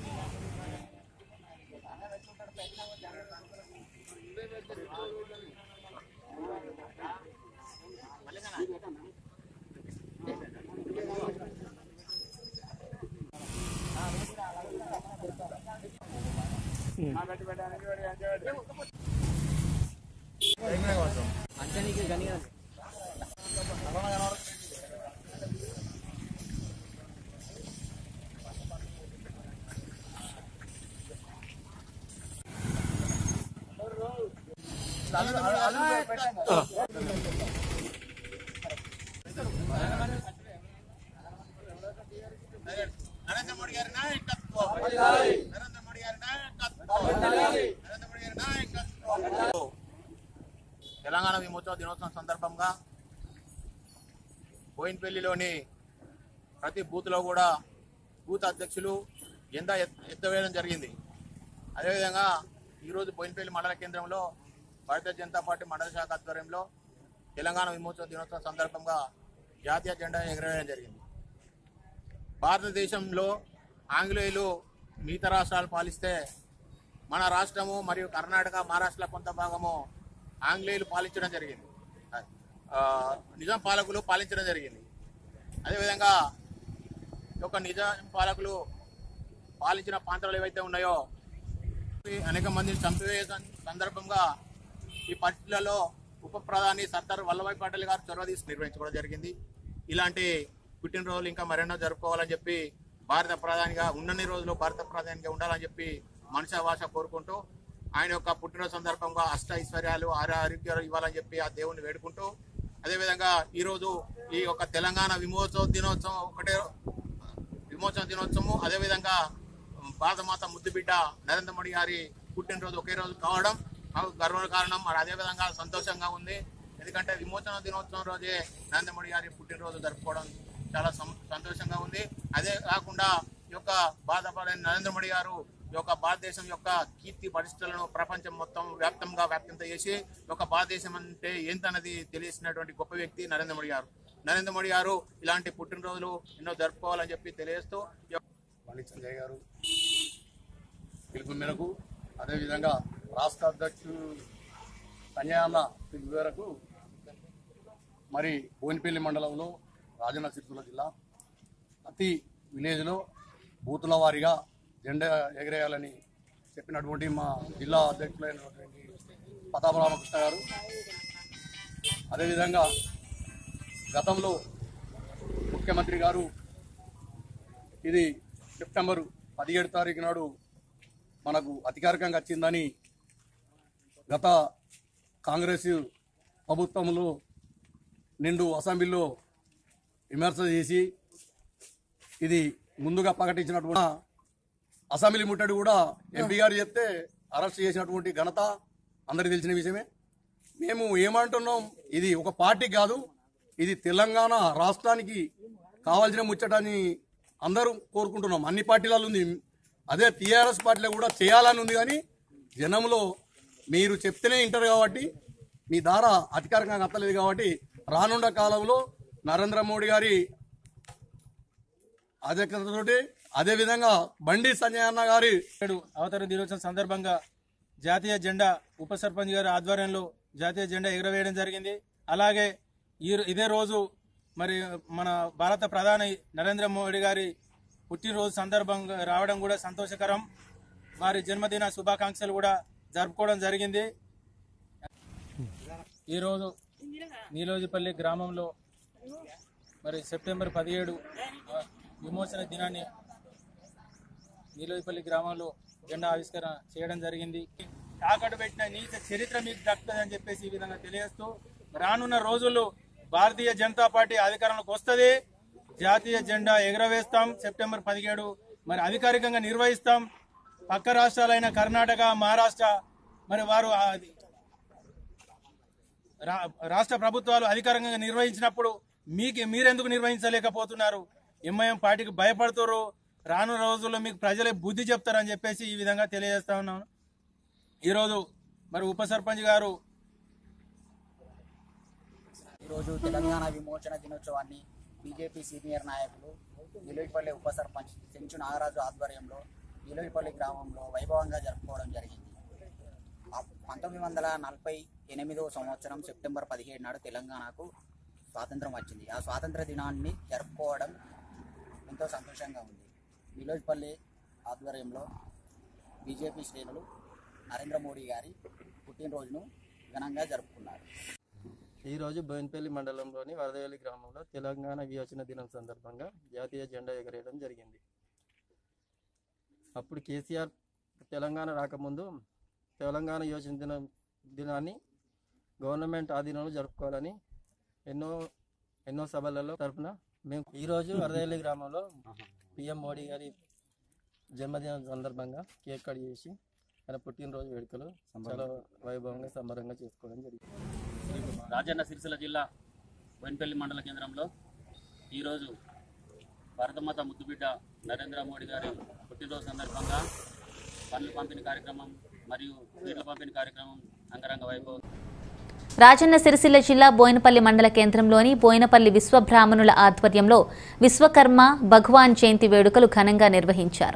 అంచనీకి గని నరేంద్ర మోడీ గారి నాయకత్వం నరేంద్ర మోడీ గారి నాయకత్వం నరేంద్ర మోడీ గారి నాయకత్వం తెలంగాణ విమోచన దినోత్సవం సందర్భంగా బోయిన్పల్లిలోని ప్రతి బూత్లో కూడా బూత్ అధ్యక్షులు ఎంత ఎత్తవేయడం జరిగింది అదేవిధంగా ఈరోజు బోయిన్పల్లి మండల కేంద్రంలో భారతీయ జనతా పార్టీ మండల శాఖ ఆధ్వర్యంలో తెలంగాణ విమోచన దినోత్సవం సందర్భంగా జాతీయ జెండా ఎగరవేయడం జరిగింది భారతదేశంలో ఆంగ్లేయులు మిగతా రాష్ట్రాలు పాలిస్తే మన రాష్ట్రము మరియు కర్ణాటక మహారాష్ట్ర కొంత భాగము ఆంగ్లేయులు పాలించడం జరిగింది ఆ, నిజాం పాలకులు పాలించడం జరిగింది అదేవిధంగా ఈ యొక్క నిజాం పాలకులు పాలించిన ప్రాంతాలు ఏవైతే ఉన్నాయో ఈ అనేక మందిని చంపివేయ సం- సందర్భంగా ఈ పరిస్థితులలో ఉప ప్రధాని సర్దార్ వల్లభాయ్ పటేల్ గారు చొరవ తీసుకు నిర్వహించుకోవడం జరిగింది ఇలాంటి పుట్టినరోజులు ఇంకా మరెన్నో జరుపుకోవాలని చెప్పి భారత ప్రధానిగా ఉన్నన్ని రోజులు భారత ప్రధానిగా ఉండాలని చెప్పి మనసా భాష కోరుకుంటూ ఆయన యొక్క పుట్టినరోజు సందర్భంగా అష్ట ఐశ్వర్యాలు ఆరు ఆరోగ్యాలు ఇవ్వాలని చెప్పి ఆ దేవుణ్ణి వేడుకుంటూ అదేవిధంగా ఈరోజు ఈ యొక్క తెలంగాణ విమోచన దినోత్సవం ఒకటే విమోచన దినోత్సవం అదేవిధంగా భారతమాత ముద్దు బిడ్డ నరేంద్ర మోడీ గారి పుట్టినరోజు ఒకే రోజు కావడం మాకు గర్వ కారణం మరి అదేవిధంగా సంతోషంగా ఉంది ఎందుకంటే విమోచన దినోత్సవం రోజే నరేంద్ర మోడీ గారి పుట్టినరోజు జరుపుకోవడం చాలా సం- సంతోషంగా ఉంది అదే కాకుండా ఈ యొక్క బాధపడే నరేంద్ర మోడీ గారు ఈ యొక్క భారతదేశం యొక్క కీర్తి పరిస్థితులను ప్రపంచం మొత్తం వ్యాప్తంగా వ్యాప్తంత చేసి ఈ యొక్క భారతదేశం అంటే ఏంటన్నది తెలియసినటువంటి గొప్ప వ్యక్తి నరేంద్ర మోడీ గారు నరేంద్ర మోడీ గారు ఇలాంటి పుట్టినరోజులు ఎన్నో జరుపుకోవాలని చెప్పి తెలియజేస్తూ ఈ యొక్క బండి సంజయ్ గారు పిలుపు మేరకు అదేవిధంగా రాష్ట్ర అధ్యక్షుడు సంజయ్ అన్న పిలుపు మేరకు మరి బోయినపల్లి మండలంలో రాజన్న సిరిసిల్ల జిల్లా ప్రతి విలేజ్లో బూతుల వారీగా జెండా ఎగరేయాలని చెప్పినటువంటి మా జిల్లా అధ్యక్షులైనటువంటి ప్రతాప రామకృష్ణ గారు అదేవిధంగా గతంలో ముఖ్యమంత్రి గారు ఇది సెప్టెంబర్ పదిహేడు తారీఖు నాడు మనకు అధికారికంగా వచ్చిందని గత కాంగ్రెస్ ప్రభుత్వంలో నిండు అసెంబ్లీలో విమర్శ చేసి ఇది ముందుగా ప్రకటించినటువంటి అసెంబ్లీ ముట్టడి కూడా ఎంపీ గారు చెప్తే అరెస్ట్ చేసినటువంటి ఘనత అందరికీ తెలిసిన విషయమే మేము ఏమంటున్నాం ఇది ఒక పార్టీ కాదు ఇది తెలంగాణ రాష్ట్రానికి కావాల్సిన ముచ్చటని అందరూ కోరుకుంటున్నాం అన్ని పార్టీలలో ఉంది అదే టీఆర్ఎస్ పార్టీలో కూడా చేయాలని ఉంది కానీ జనంలో మీరు చెప్తేనే వింటారు కాబట్టి మీ ద్వారా అధికారికంగా అత్తలేదు కాబట్టి రానున్న కాలంలో నరేంద్ర మోడీ గారి అధ్యక్షతతోటి అదేవిధంగా బండి సంజయ్ అన్న గారి నేడు అవతరణ దినోత్సవం సందర్భంగా జాతీయ జెండా ఉప సర్పంచ్ గారి ఆధ్వర్యంలో జాతీయ జెండా ఎగురవేయడం జరిగింది అలాగే ఈ ఇదే రోజు మరి మన భారత ప్రధాని నరేంద్ర మోడీ గారి పుట్టినరోజు సందర్భంగా రావడం కూడా సంతోషకరం వారి జన్మదిన శుభాకాంక్షలు కూడా జరుపుకోవడం జరిగింది ఈరోజు నీలోజిపల్లి గ్రామంలో మరి సెప్టెంబర్ పదిహేడు ఆ, విమోచన దినాన్ని నీలోజిపల్లి గ్రామంలో జెండా ఆవిష్కరణ చేయడం జరిగింది తాకట్టు పెట్టిన నీచ చరిత్ర మీకు దక్కుతుందని చెప్పేసి ఈ విధంగా తెలియజేస్తూ రానున్న రోజుల్లో భారతీయ జనతా పార్టీ అధికారంలోకి వస్తుంది జాతీయ జెండా ఎగురవేస్తాం సెప్టెంబర్ పదిహేడు మరి అధికారికంగా నిర్వహిస్తాం పక్క రాష్ట్రాలైన కర్ణాటక మహారాష్ట్ర మరి వారు ఆ- రా- రాష్ట్ర ప్రభుత్వాలు అధికారికంగా నిర్వహించినప్పుడు మీకు మీరెందుకు నిర్వహించలేకపోతున్నారు ఎంఐఎం పార్టీకి భయపడుతున్నారు రాను రోజుల్లో మీకు ప్రజలే బుద్ధి చెప్తారని చెప్పేసి ఈ విధంగా తెలియజేస్తా ఉన్నాను ఈరోజు మరి ఉప సర్పంచ్ గారు ఈరోజు తెలంగాణ విమోచన దినోత్సవాన్ని బీజేపీ సీనియర్ నాయకులు నిలోయిపల్లి ఉప సర్పంచ్ చెంచు నాగరాజు ఆధ్వర్యంలో నిలోయిపల్లి గ్రామంలో వైభవంగా జరుపుకోవడం జరిగింది ఆ పంతొమ్మిది వందల నలభై ఎనిమిదవ సంవత్సరం సెప్టెంబర్ పదిహేడు నాడు తెలంగాణకు స్వాతంత్రం వచ్చింది ఆ స్వాతంత్ర దినాన్ని జరుపుకోవడం ఎంతో సంతోషంగా ఉంది నిలోజ్పల్లి ఆధ్వర్యంలో బీజేపీ శ్రేణులు నరేంద్ర మోడీ గారి పుట్టినరోజును ఘనంగా జరుపుకున్నారు ఈరోజు బోయినపల్లి మండలంలోని వరదవల్లి గ్రామంలో తెలంగాణ విమోచన దినం సందర్భంగా జాతీయ జెండా ఎగరేయడం జరిగింది అప్పుడు కేసీఆర్ తెలంగాణ రాకముందు తెలంగాణ యోజన దినం దినాన్ని గవర్నమెంట్ ఆధీనంలో జరుపుకోవాలని ఎన్నో ఎన్నో సభలలో తరపున మేము ఈరోజు వరదవల్లి గ్రామంలో పిఎం మోడీ గారి జన్మదినం సందర్భంగా కేక్ కట్ చేసి ఆయన పుట్టినరోజు వేడుకలు చాలా వైభవంగా సంబరంగా చేసుకోవడం జరిగింది రాజన్న సిరిసిల్ల జిల్లా బోయినపల్లి మండల కేంద్రంలో ఈరోజు భారతమాత ముద్దుబిడ్డ నరేంద్ర మోడీ గారి పుట్టినరోజు సందర్భంగా పనులు పంపిణీ కార్యక్రమం మరియు నీళ్ల పంపిణీ కార్యక్రమం అంగరంగ వైభవం రాజన్న సిరిసిల్ల జిల్లా బోయినపల్లి మండల కేంద్రంలోని బోయినపల్లి విశ్వబ్రాహ్మణుల ఆధ్వర్యంలో విశ్వకర్మ భగవాన్ జయంతి వేడుకలు ఘనంగా నిర్వహించారు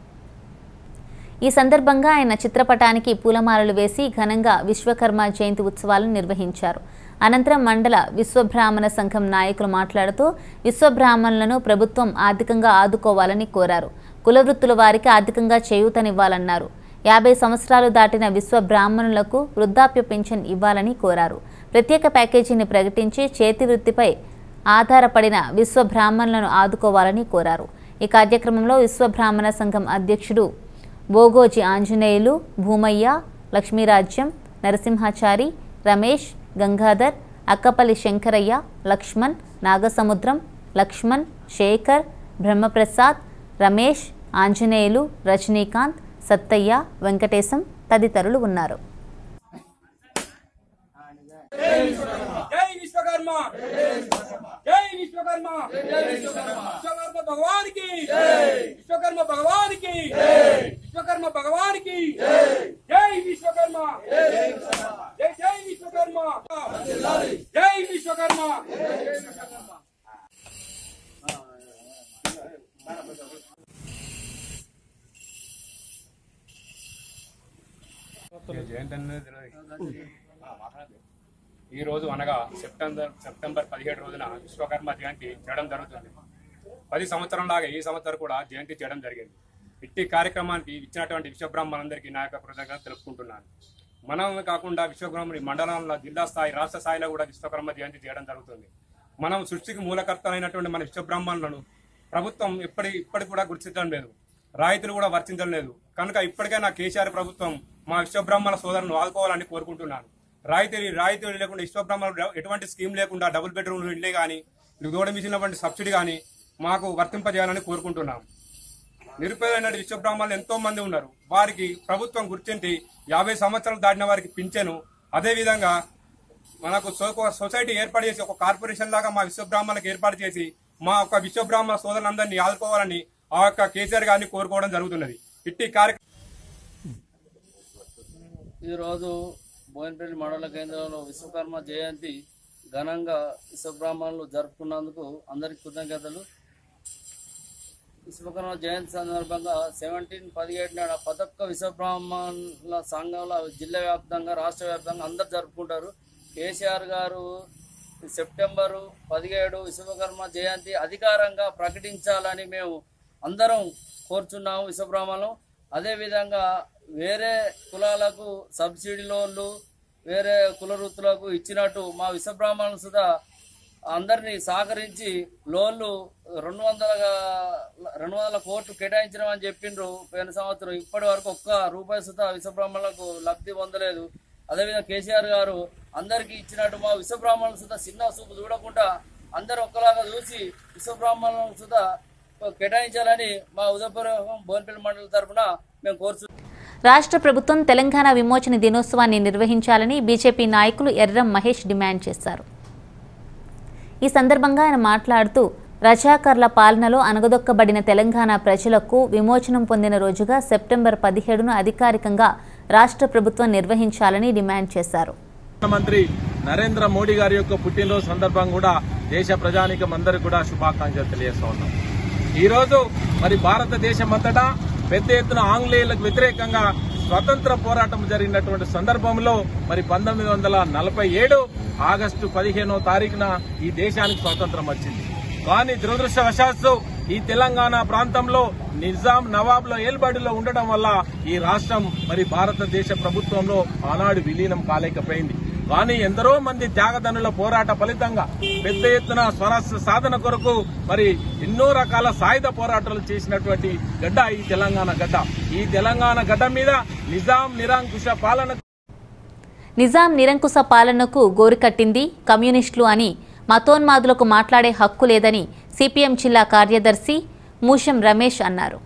ఈ సందర్భంగా ఆయన చిత్రపటానికి పూలమాలలు వేసి ఘనంగా విశ్వకర్మ జయంతి ఉత్సవాలను నిర్వహించారు అనంతరం మండల విశ్వబ్రాహ్మణ సంఘం నాయకులు మాట్లాడుతూ విశ్వబ్రాహ్మణులను ప్రభుత్వం ఆర్థికంగా ఆదుకోవాలని కోరారు కులవృత్తుల వారికి ఆర్థికంగా చేయూతనివ్వాలన్నారు యాభై సంవత్సరాలు దాటిన విశ్వ బ్రాహ్మణులకు వృద్ధాప్య పెన్షన్ ఇవ్వాలని కోరారు ప్రత్యేక ప్యాకేజీని ప్రకటించి చేతి వృత్తిపై ఆధారపడిన విశ్వ బ్రాహ్మణులను ఆదుకోవాలని కోరారు ఈ కార్యక్రమంలో విశ్వ బ్రాహ్మణ సంఘం అధ్యక్షుడు బోగోజి ఆంజనేయులు భూమయ్య లక్ష్మీరాజ్యం నరసింహాచారి రమేష్ గంగాధర్ అక్కపల్లి శంకరయ్య లక్ష్మణ్ నాగసముద్రం లక్ష్మణ్ శేఖర్ బ్రహ్మప్రసాద్ రమేష్ ఆంజనేయులు రజనీకాంత్ సత్తయ్య వెంకటేశం తదితరులు ఉన్నారు జై విశ్వకర్మ జై విశ్వకర్మ విశ్వకర్మ భగవానికి విశ్వకర్మ భగవానికి విశ్వకర్మ భగవానికి జై విశ్వకర్మ జై జై విశ్వకర్మ జై విశ్వకర్మ జయంతి అనేది ఈ రోజు అనగా సెప్టెంబర్ సెప్టెంబర్ పదిహేడు రోజున విశ్వకర్మ జయంతి చేయడం జరుగుతుంది పది సంవత్సరం లాగా ఈ సంవత్సరం కూడా జయంతి చేయడం జరిగింది ఇట్టి కార్యక్రమానికి ఇచ్చినటువంటి విశ్వబ్రహ్మలందరికీ నా యొక్క కృతజ్ఞత తెలుపుకుంటున్నాను మనం కాకుండా విశ్వబ్రహ్మని మండలంలో జిల్లా స్థాయి రాష్ట్ర స్థాయిలో కూడా విశ్వకర్మ జయంతి చేయడం జరుగుతుంది మనం సృష్టికి మూలకర్తలైనటువంటి మన విశ్వబ్రహ్మణులను ప్రభుత్వం ఇప్పటి ఇప్పటికి కూడా గుర్తించడం లేదు రాయితీలు కూడా వర్తించడం లేదు కనుక ఇప్పటికైనా కేసీఆర్ ప్రభుత్వం మా విశ్వబ్రహ్మణ సోదరులను ఆదుకోవాలని కోరుకుంటున్నాను రాయితీ రాయితీలు లేకుండా విశ్వబ్రహ్మణులు ఎటువంటి స్కీమ్ లేకుండా డబుల్ బెడ్రూమ్ ఇళ్ళే కానీ దూడ మిషన్లటువంటి సబ్సిడీ కానీ మాకు వర్తింపజేయాలని కోరుకుంటున్నాం నిరుపేదైన విశ్వబ్రాహ్మణులు ఎంతో మంది ఉన్నారు వారికి ప్రభుత్వం గుర్తించి యాభై సంవత్సరాలు దాటిన వారికి పింఛను అదేవిధంగా మనకు సో- సొసైటీ ఏర్పాటు చేసి ఒక కార్పొరేషన్ లాగా మా విశ్వబ్రాహ్మణులకు ఏర్పాటు చేసి మా యొక్క విశ్వబ్రాహ్మణ సోదరులందరినీ ఆదుకోవాలని ఆ యొక్క కేసీఆర్ గారిని కోరుకోవడం జరుగుతున్నది ఇట్టి కార్యక్రమం ఈరోజు బోయినపల్లి మండల కేంద్రంలో విశ్వకర్మ జయంతి ఘనంగా విశ్వబ్రాహ్మణులు జరుపుకున్నందుకు అందరికి కృతజ్ఞతలు విశ్వకర్మ జయంతి సందర్భంగా సెవెంటీన్ పదిహేడు నాడు ప్రతి ఒక్క విశ్వబ్రాహ్మణుల సంఘంలో జిల్లా వ్యాప్తంగా రాష్ట్ర వ్యాప్తంగా అందరు జరుపుకుంటారు కేసీఆర్ గారు సెప్టెంబరు పదిహేడు విశ్వకర్మ జయంతి అధికారంగా ప్రకటించాలని మేము అందరం కోరుచున్నాము విశ్వబ్రాహ్మణులు అదేవిధంగా వేరే కులాలకు సబ్సిడీ లోన్లు వేరే కుల వృత్తులకు ఇచ్చినట్టు మా విశ్వబ్రాహ్మణులు సుధా అందరినీ సహకరించి లోన్లు రెండు వందల రెండు వందల కోట్లు కేటాయించడం అని చెప్పిండ్రు పోయిన సంవత్సరం ఇప్పటి వరకు ఒక్క రూపాయి సుధా విశ్వబ్రాహ్మణులకు లబ్ధి పొందలేదు అదేవిధంగా కేసీఆర్ గారు అందరికీ ఇచ్చినట్టు మా విశ్వబ్రాహ్మణులు సుధా చిన్న చూపు చూడకుండా అందరు ఒక్కలాగా చూసి విశ్వబ్రాహ్మణులు సుధా కేటాయించాలని మా ఉదయపురం బోన్పల్లి మండలి తరఫున మేము కోరుచు రాష్ట్ర ప్రభుత్వం తెలంగాణ విమోచన దినోత్సవాన్ని నిర్వహించాలని బీజేపీ నాయకులు ఎర్రం మహేష్ డిమాండ్ చేశారు ఈ సందర్భంగా ఆయన మాట్లాడుతూ రజాకర్ల పాలనలో అనగదొక్కబడిన తెలంగాణ ప్రజలకు విమోచనం పొందిన రోజుగా సెప్టెంబర్ పదిహేడును అధికారికంగా రాష్ట్ర ప్రభుత్వం నిర్వహించాలని డిమాండ్ చేశారు ప్రధానమంత్రి నరేంద్ర మోడీ గారి యొక్క పుట్టినరోజు సందర్భంగా కూడా దేశ ప్రజానికం అందరికీ కూడా శుభాకాంక్షలు తెలియజేస్తా ఉన్నాం ఈ రోజు మరి భారతదేశం అంతటా పెద్ద ఎత్తున ఆంగ్లేయులకు వ్యతిరేకంగా స్వతంత్ర పోరాటం జరిగినటువంటి సందర్భంలో మరి పంతొమ్మిది వందల నలభై ఏడు ఆగస్టు పదిహేనో తారీఖున ఈ దేశానికి స్వాతంత్రం వచ్చింది కానీ దురదృష్టవశాత్తు ఈ తెలంగాణ ప్రాంతంలో నిజాం నవాబ్ల ఏల్బడిలో ఉండడం వల్ల ఈ రాష్ట్రం మరి భారతదేశ ప్రభుత్వంలో ఆనాడు విలీనం కాలేకపోయింది కానీ ఎందరో మంది త్యాగదనుల పోరాట ఫలితంగా పెద్ద ఎత్తున స్వరాష్ట్ర సాధన కొరకు మరి ఎన్నో రకాల సాయుధ పోరాటాలు చేసినటువంటి గడ్డ ఈ తెలంగాణ గడ్డ ఈ తెలంగాణ గడ్డ మీద నిజాం నిరంకుశ పాలన నిజాం నిరంకుశ పాలనకు గోరుకట్టింది కమ్యూనిస్టులు అని మతోన్మాదులకు మాట్లాడే హక్కు లేదని సిపిఎం జిల్లా కార్యదర్శి మూషం రమేష్ అన్నారు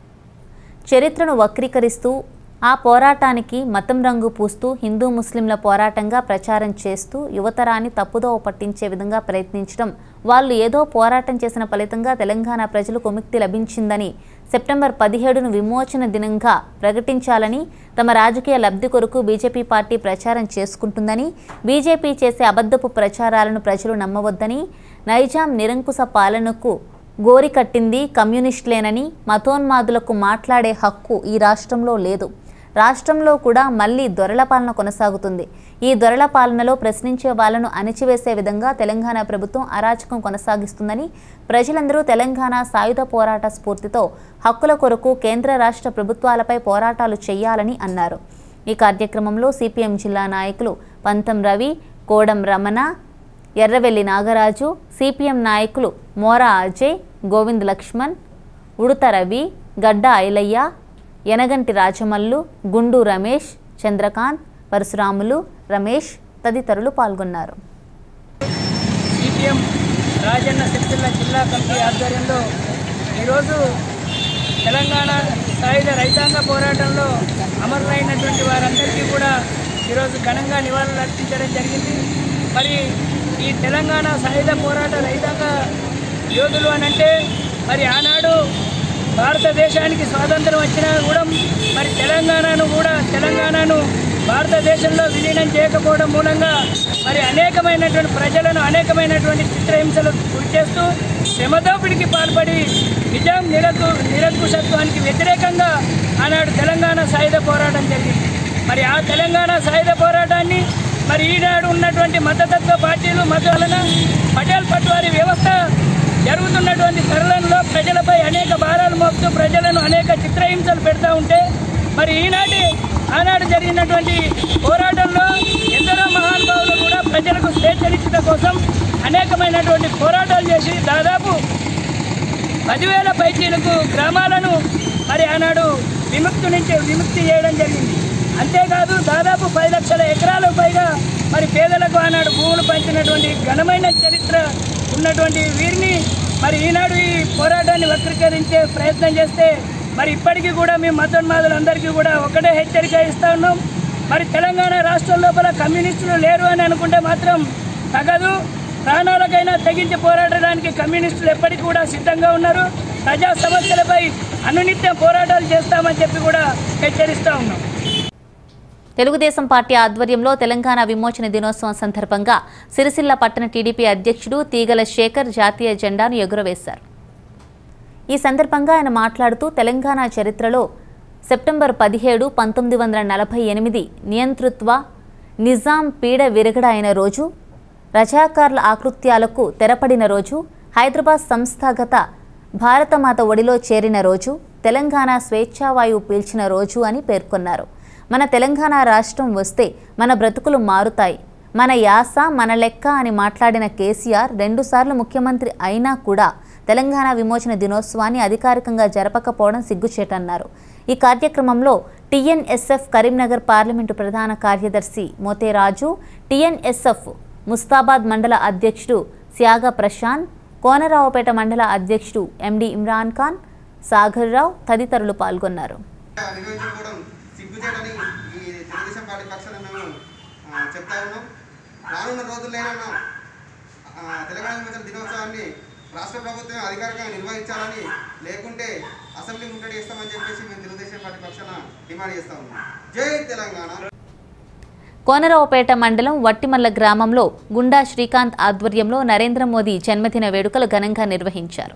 చరిత్రను వక్రీకరిస్తూ ఆ పోరాటానికి మతం రంగు పూస్తూ హిందూ ముస్లింల పోరాటంగా ప్రచారం చేస్తూ యువతరాన్ని తప్పుదోవ పట్టించే విధంగా ప్రయత్నించడం వాళ్ళు ఏదో పోరాటం చేసిన ఫలితంగా తెలంగాణ ప్రజలకు విముక్తి లభించిందని సెప్టెంబర్ పదిహేడును విమోచన దినంగా ప్రకటించాలని తమ రాజకీయ లబ్ధి కొరకు బీజేపీ పార్టీ ప్రచారం చేసుకుంటుందని బీజేపీ చేసే అబద్ధపు ప్రచారాలను ప్రజలు నమ్మవద్దని నైజాం నిరంకుశ పాలనకు గోరి కట్టింది కమ్యూనిస్టులేనని మతోన్మాదులకు మాట్లాడే హక్కు ఈ రాష్ట్రంలో లేదు రాష్ట్రంలో కూడా మళ్లీ దొరల పాలన కొనసాగుతుంది ఈ దొరల పాలనలో ప్రశ్నించే వాళ్లను అణిచివేసే విధంగా తెలంగాణ ప్రభుత్వం అరాచకం కొనసాగిస్తుందని ప్రజలందరూ తెలంగాణ సాయుధ పోరాట స్ఫూర్తితో హక్కుల కొరకు కేంద్ర రాష్ట్ర ప్రభుత్వాలపై పోరాటాలు చేయాలని అన్నారు ఈ కార్యక్రమంలో సిపిఎం జిల్లా నాయకులు పంతం రవి కోడం రమణ ఎర్రవెల్లి నాగరాజు సిపిఎం నాయకులు మోరా అజయ్ గోవింద్ లక్ష్మణ్ ఉడుత రవి గడ్డ ఐలయ్య యనగంటి రాజమల్లు గుండు రమేష్ చంద్రకాంత్ పరశురాములు రమేష్ తదితరులు పాల్గొన్నారు సిపిఎం రాజన్న సిరిసిల్ల జిల్లా కమిటీ ఆధ్వర్యంలో ఈరోజు తెలంగాణ సాయుధ రైతాంగ పోరాటంలో అమరులైనటువంటి వారందరికీ కూడా ఈరోజు ఘనంగా నివాళులు అర్పించడం జరిగింది మరి ఈ తెలంగాణ సాయుధ పోరాట రైతాంగ యోధులు అని అంటే మరి ఆనాడు భారతదేశానికి స్వాతంత్రం వచ్చినా కూడా మరి తెలంగాణను కూడా తెలంగాణను భారతదేశంలో విలీనం చేయకపోవడం మూలంగా మరి అనేకమైనటువంటి ప్రజలను అనేకమైనటువంటి చిత్రహింసలు గురి చేస్తూ శ్రమదోపిడికి పాల్పడి నిజాం నిరకు నిరంకుశత్వానికి వ్యతిరేకంగా ఆనాడు తెలంగాణ సాయుధ పోరాటం జరిగింది మరి ఆ తెలంగాణ సాయుధ పోరాటాన్ని మరి ఈనాడు ఉన్నటువంటి మతతత్వ పార్టీలు మత వలన పటేల్ పట్వారి వ్యవస్థ జరుగుతున్నటువంటి తరుణంలో ప్రజలపై అనేక భారాలు మోపుతూ ప్రజలను అనేక చిత్రహింసలు పెడతా ఉంటే మరి ఈనాటి ఆనాడు జరిగినటువంటి పోరాటంలో ఎందరో మహానుభావులు కూడా ప్రజలకు స్వేచ్ఛనిచ్చుట కోసం అనేకమైనటువంటి పోరాటాలు చేసి దాదాపు పదివేల పైచీలకు గ్రామాలను మరి ఆనాడు విముక్తి నుంచి విముక్తి చేయడం జరిగింది అంతేకాదు దాదాపు పది లక్షల ఎకరాలకు పైగా మరి పేదలకు ఆనాడు భూములు పంచినటువంటి ఘనమైన చరిత్ర ఉన్నటువంటి వీరిని మరి ఈనాడు ఈ పోరాటాన్ని వక్రీకరించే ప్రయత్నం చేస్తే మరి ఇప్పటికీ కూడా మేము మతోన్మాదులందరికీ కూడా ఒకటే హెచ్చరిక ఇస్తా ఉన్నాం మరి తెలంగాణ రాష్ట్రం లోపల కమ్యూనిస్టులు లేరు అని అనుకుంటే మాత్రం తగదు ప్రాణాలకైనా తెగించి పోరాడడానికి కమ్యూనిస్టులు ఎప్పటికీ కూడా సిద్ధంగా ఉన్నారు ప్రజా సమస్యలపై అనునిత్యం పోరాటాలు చేస్తామని చెప్పి కూడా హెచ్చరిస్తా ఉన్నాం తెలుగుదేశం పార్టీ ఆధ్వర్యంలో తెలంగాణ విమోచన దినోత్సవం సందర్భంగా సిరిసిల్ల పట్టణ టీడీపీ అధ్యక్షుడు తీగల శేఖర్ జాతీయ జెండాను ఎగురవేశారు ఈ సందర్భంగా ఆయన మాట్లాడుతూ తెలంగాణ చరిత్రలో సెప్టెంబర్ పదిహేడు పంతొమ్మిది వందల నలభై ఎనిమిది నియంతృత్వ నిజాం పీడ విరగడ అయిన రోజు రజాకార్ల ఆకృత్యాలకు తెరపడిన రోజు హైదరాబాద్ సంస్థాగత భారతమాత ఒడిలో చేరిన రోజు తెలంగాణ స్వేచ్ఛావాయువు పీల్చిన రోజు అని పేర్కొన్నారు మన తెలంగాణ రాష్ట్రం వస్తే మన బ్రతుకులు మారుతాయి మన యాస మన లెక్క అని మాట్లాడిన కేసీఆర్ రెండుసార్లు ముఖ్యమంత్రి అయినా కూడా తెలంగాణ విమోచన దినోత్సవాన్ని అధికారికంగా జరపకపోవడం సిగ్గుచేటన్నారు ఈ కార్యక్రమంలో టీఎన్ఎస్ఎఫ్ కరీంనగర్ పార్లమెంటు ప్రధాన కార్యదర్శి మోతేరాజు టీఎన్ఎస్ఎఫ్ ముస్తాబాద్ మండల అధ్యక్షుడు త్యాగ ప్రశాంత్ కోనరావుపేట మండల అధ్యక్షుడు ఎండి ఇమ్రాన్ ఖాన్ సాగర్ రావు తదితరులు పాల్గొన్నారు నిర్వహించుకోవడం సిగ్గుచేటని ఈ తెలుగుదేశం పార్టీ పక్షాన మేము ఆ, చెప్తా ఉన్నాం రానున్న రోజుల్లోనైనా ఆ, తెలంగాణ విమోచన దినోత్సవాన్ని రాష్ట్ర ప్రభుత్వం అధికారికంగా నిర్వహించాలని లేకుంటే అసెంబ్లీ ముట్టడి చేస్తామని చెప్పేసి మేము తెలుగుదేశం పార్టీ పక్షాన డిమాండ్ చేస్తా ఉన్నాం జై తెలంగాణ కోనరావుపేట మండలం వట్టిమల్ల గ్రామంలో గుండా శ్రీకాంత్ ఆధ్వర్యంలో నరేంద్ర మోదీ జన్మదిన వేడుకలు ఘనంగా నిర్వహించారు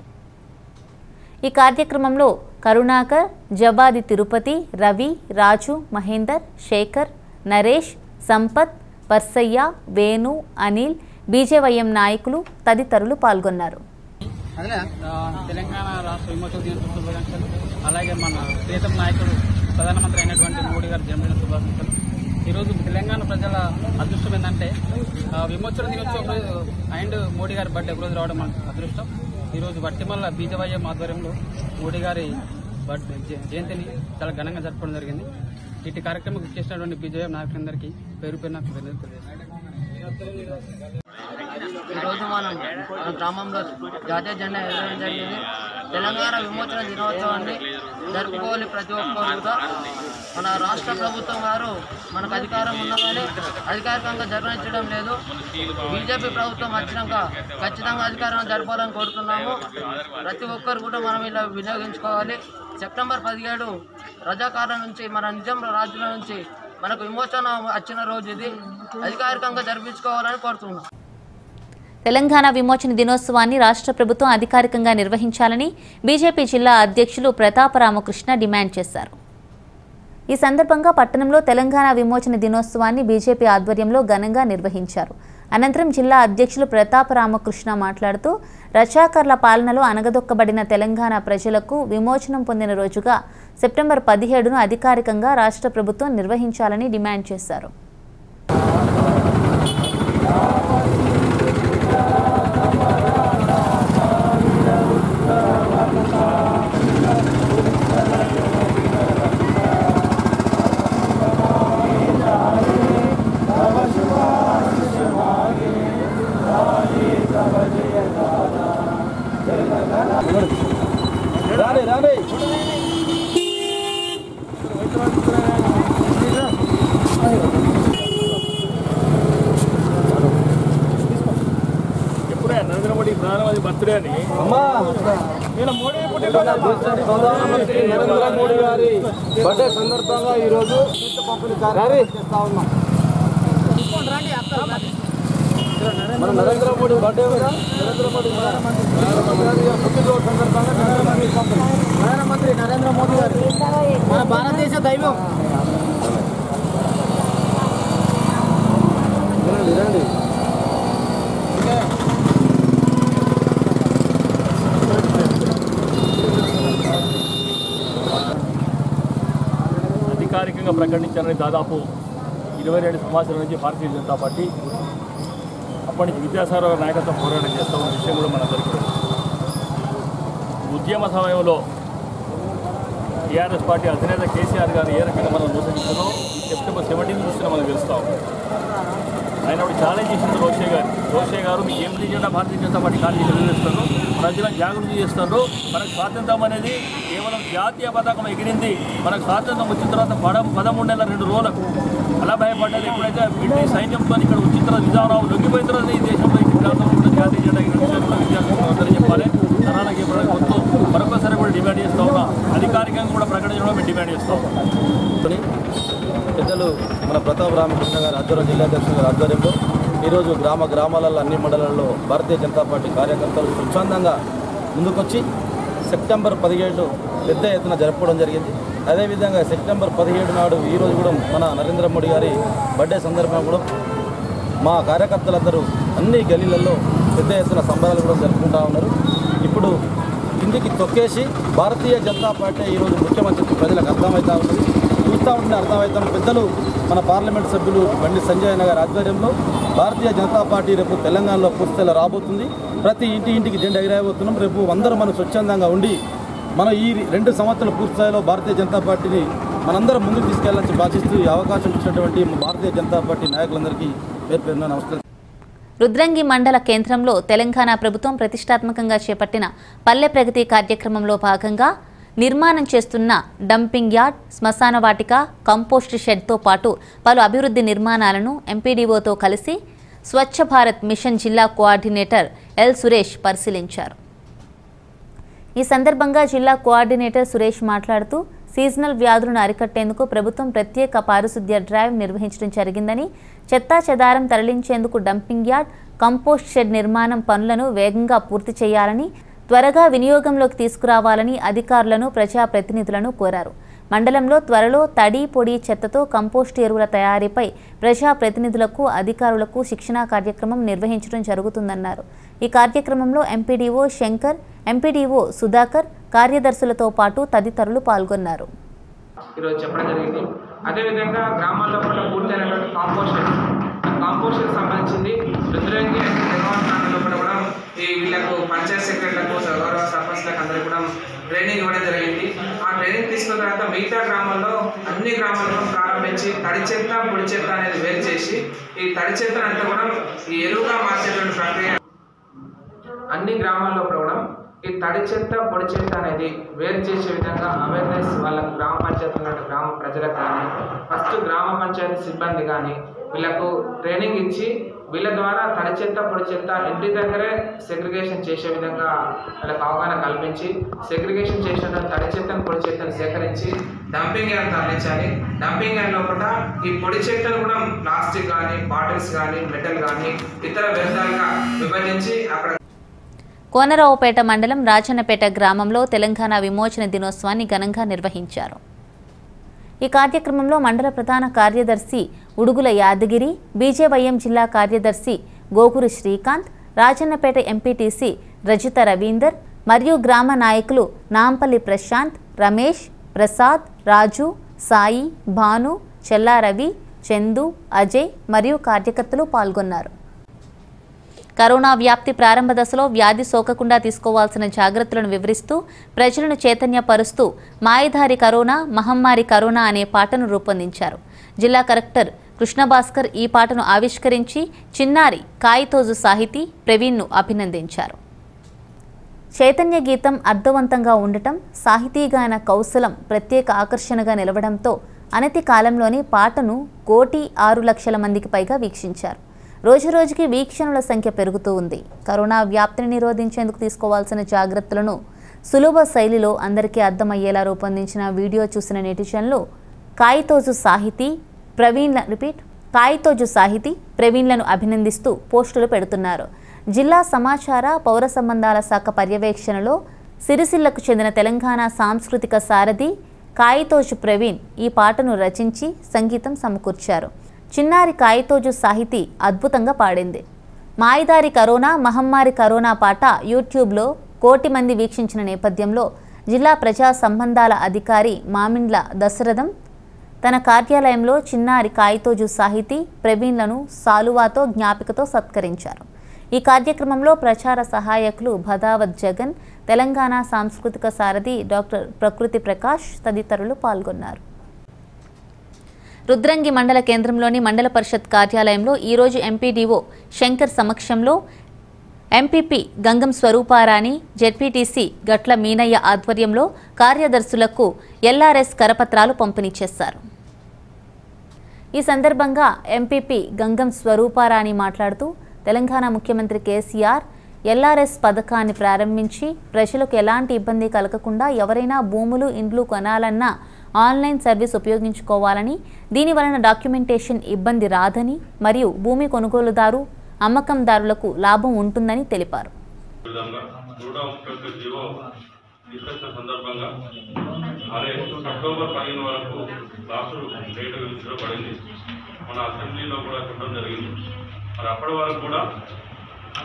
ఈ కార్యక్రమంలో కరుణాకర్ జబాది తిరుపతి రవి రాజు మహేందర్ శేఖర్ నరేష్ సంపత్ పర్సయ్య వేణు అనిల్ బీజేవైఎం నాయకులు తదితరులు పాల్గొన్నారు ఆ, తెలంగాణ రాష్ట్ర విమోచన దినోత్సవ శుభాకాంక్షలు అలాగే మన ప్రియతమ నాయకుడు ప్రధానమంత్రి అయినటువంటి మోడీ గారి జన్మదిన శుభాకాంక్షలు ఈరోజు తెలంగాణ ప్రజల అదృష్టం ఏంటంటే ఆ, విమోచన దినోత్సవం రోజు అండ్ మోడీ గారి బర్త్డే రోజు రావడం మన అదృష్టం ఈరోజు వట్టిమల్ల బీజవైఎం ఆధ్వర్యంలో మోడీ గారి బర్త్డే జ- జయంతిని చాలా ఘనంగా జరపడం జరిగింది ఇటు కార్యక్రమం చేసినటువంటి బీజేపీ నాయకులందరికీ పేరు పేరున కృతజ్ఞతలు తెలియజేస్తున్నాను. ఈరోజు మనం మన గ్రామంలో జాతీయ జెండా ఎగరడం జరిగింది తెలంగాణ విమోచన దినోత్సవాన్ని జరుపుకోవాలి ప్రతి ఒక్కరు కూడా మన రాష్ట్ర ప్రభుత్వం వారు మనకు అధికారం ఉన్నా కానీ అధికారికంగా జరగనించడం లేదు బీజేపీ ప్రభుత్వం వచ్చినాక ఖచ్చితంగా అధికారం జరపాలని కోరుతున్నాము ప్రతి ఒక్కరు కూడా మనం ఇలా వినియోగించుకోవాలి సెప్టెంబర్ పదిహేడు రజాకారుల నుంచి మన నిజాం రాజుల నుంచి మనకు విమోచన వచ్చిన రోజు ఇది అధికారికంగా జరిపించుకోవాలని కోరుతున్నాం తెలంగాణ విమోచన దినోత్సవాన్ని రాష్ట్ర ప్రభుత్వం అధికారికంగా నిర్వహించాలని బీజేపీ జిల్లా అధ్యక్షులు ప్రతాప రామకృష్ణ డిమాండ్ చేశారు ఈ సందర్భంగా పట్టణంలో తెలంగాణ విమోచన దినోత్సవాన్ని బీజేపీ ఆధ్వర్యంలో ఘనంగా నిర్వహించారు అనంతరం జిల్లా అధ్యక్షులు ప్రతాప రామకృష్ణ మాట్లాడుతూ రచయాకర్ల పాలనలో అనగదొక్కబడిన తెలంగాణ ప్రజలకు విమోచనం పొందిన రోజుగా సెప్టెంబర్ పదిహేడును అధికారికంగా రాష్ట్ర ప్రభుత్వం నిర్వహించాలని డిమాండ్ చేశారు రాని రాని ఎప్పుడే నరేంద్ర మోడీ ప్రధానమంత్రి బర్త్డే అని అమ్మా నేను మోడీ ప్రధానమంత్రి నరేంద్ర మోడీ గారి బర్త్డే సందర్భంగా ఈరోజు పంపిణీ కార్యక్రమం చేస్తా ఉన్నాం మన నరేంద్ర మోడీ బర్త్డే కదా నరేంద్ర మోడీ ప్రధానమంత్రి ప్రధానమంత్రి గారి యొక్క పుట్టినరోజు సందర్భంగా నరేంద్ర మోడీ పంపిణీ ప్రధానమంత్రి నరేంద్ర మోడీ గారు మన భారతదేశ దైవం రండి రండి అధికారికంగా ప్రకటించారని దాదాపు ఇరవై రెండు సంవత్సరాల నుంచి భారతీయ జనతా పార్టీ అప్పటి నుంచి విద్యాసాగర్ గారి నాయకత్వం పోరాటం చేస్తా ఉన్న విషయం కూడా మనందరికీ తెలుసు. ఉద్యమ సమయంలో టీఆర్ఎస్ పార్టీ అధినేత కేసీఆర్ గారు ఏ రకంగా మనం మోసగించారో ఈ సెప్టెంబర్ సెవెంటీన్ చూస్తున్నా మనం తెలుస్తాం ఆయన ఒకటి ఛాలెంజ్ చేసింది రోషే గారు రోషే గారు మీకు ఏం తెలియకుండా భారతీయ జనతా పార్టీ ఖాళీ తెలియజేస్తారు ప్రజలను జాగృతి చేస్తారు మనకు స్వాతంత్రం అనేది కేవలం జాతీయ పతాకం ఎగిరింది మనకు స్వాతంత్రం వచ్చిన తర్వాత పద పదమూడు నెలల రెండు రోజులకు అలా భయపడ్డది ఎప్పుడైతే బ్రిటిష్ సైన్యంతో ఇక్కడ వచ్చిన తర్వాత నిజామాబాద్ లొంగిపోయిన తర్వాత ఈ దేశంలో ఈ ప్రాంతంలో కూడా జాతీయ జెండా ఎగిరిన కూడా విద్యార్థులు అందరూ చెప్పాలి తరాలకు ఇవ్వడానికి వద్దు మరొకసారి కూడా డిమాండ్ చేస్తూ ఉన్నాం అధికారికంగా కూడా ప్రకటించడం మేము డిమాండ్ చేస్తూ ఉన్నాం పెద్దలు మన ప్రతాప్ రామకృష్ణ గారి ఆధ్వర్యం జిల్లా అధ్యక్షుల గారి ఆధ్వర్యంలో ఈరోజు గ్రామ గ్రామాలలో అన్ని మండలాల్లో భారతీయ జనతా పార్టీ కార్యకర్తలు స్వచ్ఛందంగా ముందుకొచ్చి సెప్టెంబర్ పదిహేడు పెద్ద ఎత్తున జరుపుకోవడం జరిగింది అదేవిధంగా సెప్టెంబర్ పదిహేడు నాడు ఈరోజు కూడా మన నరేంద్ర మోడీ గారి బర్త్డే సందర్భంగా కూడా మా కార్యకర్తలందరూ అన్ని గలీలలో పెద్ద ఎత్తున సంబరాలు కూడా జరుపుకుంటా ఉన్నారు ఇప్పుడు కిందికి తొక్కేసి భారతీయ జనతా పార్టీ ఈరోజు ముఖ్యమంత్రి ప్రజలకు అర్థమవుతా ఉన్నది చూస్తూ ఉంటే అర్థమవుతాం పెద్దలు మన పార్లమెంట్ సభ్యులు బండి సంజయ్ నగర్ ఆధ్వర్యంలో భారతీయ జనతా పార్టీ రేపు తెలంగాణలో పూర్తిస్థాయిలో రాబోతుంది ప్రతి ఇంటి ఇంటికి జెండా ఎగిరాయబోతున్నాం రేపు అందరూ మనం స్వచ్ఛందంగా ఉండి మనం ఈ రెండు సంవత్సరాల పూర్తి స్థాయిలో భారతీయ జనతా పార్టీని మనందరం ముందుకు తీసుకెళ్లాలని భాషిస్తూ ఈ అవకాశం ఇచ్చినటువంటి భారతీయ జనతా పార్టీ నాయకులందరికీ పేరు పేరున నమస్కారం రుద్రంగి మండల కేంద్రంలో తెలంగాణ ప్రభుత్వం ప్రతిష్టాత్మకంగా చేపట్టిన పల్లె ప్రగతి కార్యక్రమంలో భాగంగా నిర్మాణం చేస్తున్న డంపింగ్ యార్డ్ శ్మశాన వాటిక కంపోస్ట్ షెడ్తో పాటు పలు అభివృద్ధి నిర్మాణాలను ఎంపీడీఓతో కలిసి స్వచ్ఛ భారత్ మిషన్ జిల్లా కోఆర్డినేటర్ ఎల్ సురేష్ పరిశీలించారు ఈ సందర్భంగా జిల్లా కోఆర్డినేటర్ సురేష్ మాట్లాడుతూ సీజనల్ వ్యాధులను అరికట్టేందుకు ప్రభుత్వం ప్రత్యేక పారిశుద్ధ్య డ్రైవ్ నిర్వహించడం జరిగిందని చెత్తా చెదారం తరలించేందుకు డంపింగ్ యార్డ్ కంపోస్ట్ షెడ్ నిర్మాణం పనులను వేగంగా పూర్తి చేయాలని త్వరగా వినియోగంలోకి తీసుకురావాలని అధికారులను ప్రజాప్రతినిధులను కోరారు మండలంలో త్వరలో తడి పొడి చెత్తతో కంపోస్ట్ ఎరువుల తయారీపై ప్రజాప్రతినిధులకు అధికారులకు శిక్షణా కార్యక్రమం నిర్వహించడం జరుగుతుందన్నారు ఈ కార్యక్రమంలో ఎంపీడీఓ శంకర్ ఎంపీడీఓ సుధాకర్ కార్యదర్శులతో పాటు తదితరులు పాల్గొన్నారు ఈరోజు చెప్పడం జరిగింది అదేవిధంగా గ్రామాల్లో కూడా పూర్తయినటువంటి కాంపోస్టర్ కాంపోస్టర్ సంబంధించింది రుద్రంగి అండ్ నిర్వహణ కూడా కూడా ఈ వీళ్ళకు పంచాయత్ సెక్రటరీలకు గౌరవ సర్పంచ్లకు అందరికీ కూడా ట్రైనింగ్ ఇవ్వడం జరిగింది ఆ ట్రైనింగ్ తీసుకున్న తర్వాత మిగతా గ్రామాల్లో అన్ని గ్రామాల్లో ప్రారంభించి తడి చెత్త పొడి చెత్త అనేది వేరు చేసి ఈ తడి చెత్త అంతా కూడా ఈ ఎరువుగా మార్చేటువంటి ప్రక్రియ అన్ని గ్రామాల్లో కూడా ఈ తడి చెత్త పొడి చెత్త అనేది వేరు చేసే విధంగా అవేర్నెస్ వాళ్ళ గ్రామ పంచాయతీ గ్రామ ప్రజలకు కానీ ఫస్ట్ గ్రామ పంచాయతీ సిబ్బంది కానీ వీళ్ళకు ట్రైనింగ్ ఇచ్చి వీళ్ళ ద్వారా తడి చెత్త పొడి చెత్త ఇంటి దగ్గరే సెగ్రిగేషన్ చేసే విధంగా వాళ్ళకి అవగాహన కల్పించి సెగ్రిగేషన్ చేసిన తడి చెత్తను పొడి చెత్తను సేకరించి డంపింగ్ యార్డ్ తరలించాలి డంపింగ్ యార్డ్ లోపల ఈ పొడి చెత్తను కూడా ప్లాస్టిక్ కానీ బాటిల్స్ కానీ మెటల్ కానీ ఇతర వ్యర్థాలుగా విభజించి అక్కడ కోనరావుపేట మండలం రాజన్నపేట గ్రామంలో తెలంగాణ విమోచన దినోత్సవాన్ని ఘనంగా నిర్వహించారు ఈ కార్యక్రమంలో మండల ప్రధాన కార్యదర్శి ఉడుగుల యాదగిరి బీజేవైఎం జిల్లా కార్యదర్శి గోగురు శ్రీకాంత్ రాజన్నపేట ఎంపీటీసీ రజిత రవీందర్ మరియు గ్రామ నాయకులు నాంపల్లి ప్రశాంత్ రమేష్ ప్రసాద్ రాజు సాయి భాను చెల్లారవి చందు అజయ్ మరియు కార్యకర్తలు పాల్గొన్నారు కరోనా వ్యాప్తి ప్రారంభ దశలో వ్యాధి సోకకుండా తీసుకోవాల్సిన జాగ్రత్తలను వివరిస్తూ ప్రజలను చైతన్యపరుస్తూ మాయధారి కరోనా మహమ్మారి కరోనా అనే పాటను రూపొందించారు జిల్లా కలెక్టర్ కృష్ణభాస్కర్ ఈ పాటను ఆవిష్కరించి చిన్నారి కాయితోజు సాహితీ ప్రవీణ్ను అభినందించారు చైతన్య గీతం అర్థవంతంగా ఉండటం సాహితీగాన కౌశలం ప్రత్యేక ఆకర్షణగా నిలవడంతో అనతి కాలంలోనే పాటను కోటి ఆరు లక్షల మందికి పైగా వీక్షించారు రోజురోజుకి వీక్షణల సంఖ్య పెరుగుతూ ఉంది కరోనా వ్యాప్తిని నిరోధించేందుకు తీసుకోవాల్సిన జాగ్రత్తలను సులభ శైలిలో అందరికీ అర్థమయ్యేలా రూపొందించిన వీడియో చూసిన నెటిజన్లు కాయితోజు సాహితీ ప్రవీణ్ల రిపీట్ కాయితోజు సాహితీ ప్రవీణ్లను అభినందిస్తూ పోస్టులు పెడుతున్నారు జిల్లా సమాచార పౌర సంబంధాల శాఖ పర్యవేక్షణలో సిరిసిల్లకు చెందిన తెలంగాణ సాంస్కృతిక సారథి కాయితోజు ప్రవీణ్ ఈ పాటను రచించి సంగీతం సమకూర్చారు చిన్నారి కాయితోజు సాహితీ అద్భుతంగా పాడింది మాయిదారి కరోనా మహమ్మారి కరోనా పాట యూట్యూబ్లో కోటి మంది వీక్షించిన నేపథ్యంలో జిల్లా ప్రజా సంబంధాల అధికారి మామిండ్ల దశరథం తన కార్యాలయంలో చిన్నారి కాయితోజు సాహితీ ప్రవీణ్లను సాలువాతో జ్ఞాపికతో సత్కరించారు ఈ కార్యక్రమంలో ప్రచార సహాయకులు భదావత్ జగన్ తెలంగాణ సాంస్కృతిక సారథి డాక్టర్ ప్రకృతి ప్రకాష్ తదితరులు పాల్గొన్నారు రుద్రంగి మండల కేంద్రంలోని మండల పరిషత్ కార్యాలయంలో ఈరోజు ఎంపీడీఓ శంకర్ సమక్షంలో ఎంపీపీ గంగం స్వరూపారాణి జెడ్పీటీసీ గట్ల మీనయ్య ఆధ్వర్యంలో కార్యదర్శులకు ఎల్ఆర్ఎస్ కరపత్రాలు పంపిణీ చేశారు ఈ సందర్భంగా ఎంపీపీ గంగం స్వరూపారాణి మాట్లాడుతూ తెలంగాణ ముఖ్యమంత్రి కేసీఆర్ ఎల్ఆర్ఎస్ పథకాన్ని ప్రారంభించి ప్రజలకు ఎలాంటి ఇబ్బంది కలగకుండా ఎవరైనా భూములు ఇండ్లు కొనాలన్నా ఆన్లైన్ సర్వీస్ ఉపయోగించుకోవాలని దీని వలన డాక్యుమెంటేషన్ ఇబ్బంది రాదని మరియు భూమి కొనుగోలుదారు అమ్మకందారులకు లాభం ఉంటుందని తెలిపారు విధంగా నూట ముప్పై ఒక్క జీవో తీసుకొచ్చిన సందర్భంగా అదే అక్టోబర్ పదిహేను వరకు లాస్ట్ డేట్ విధించబడింది మన అసెంబ్లీలో కూడా చెప్పడం జరిగింది మరి అప్పటి వరకు కూడా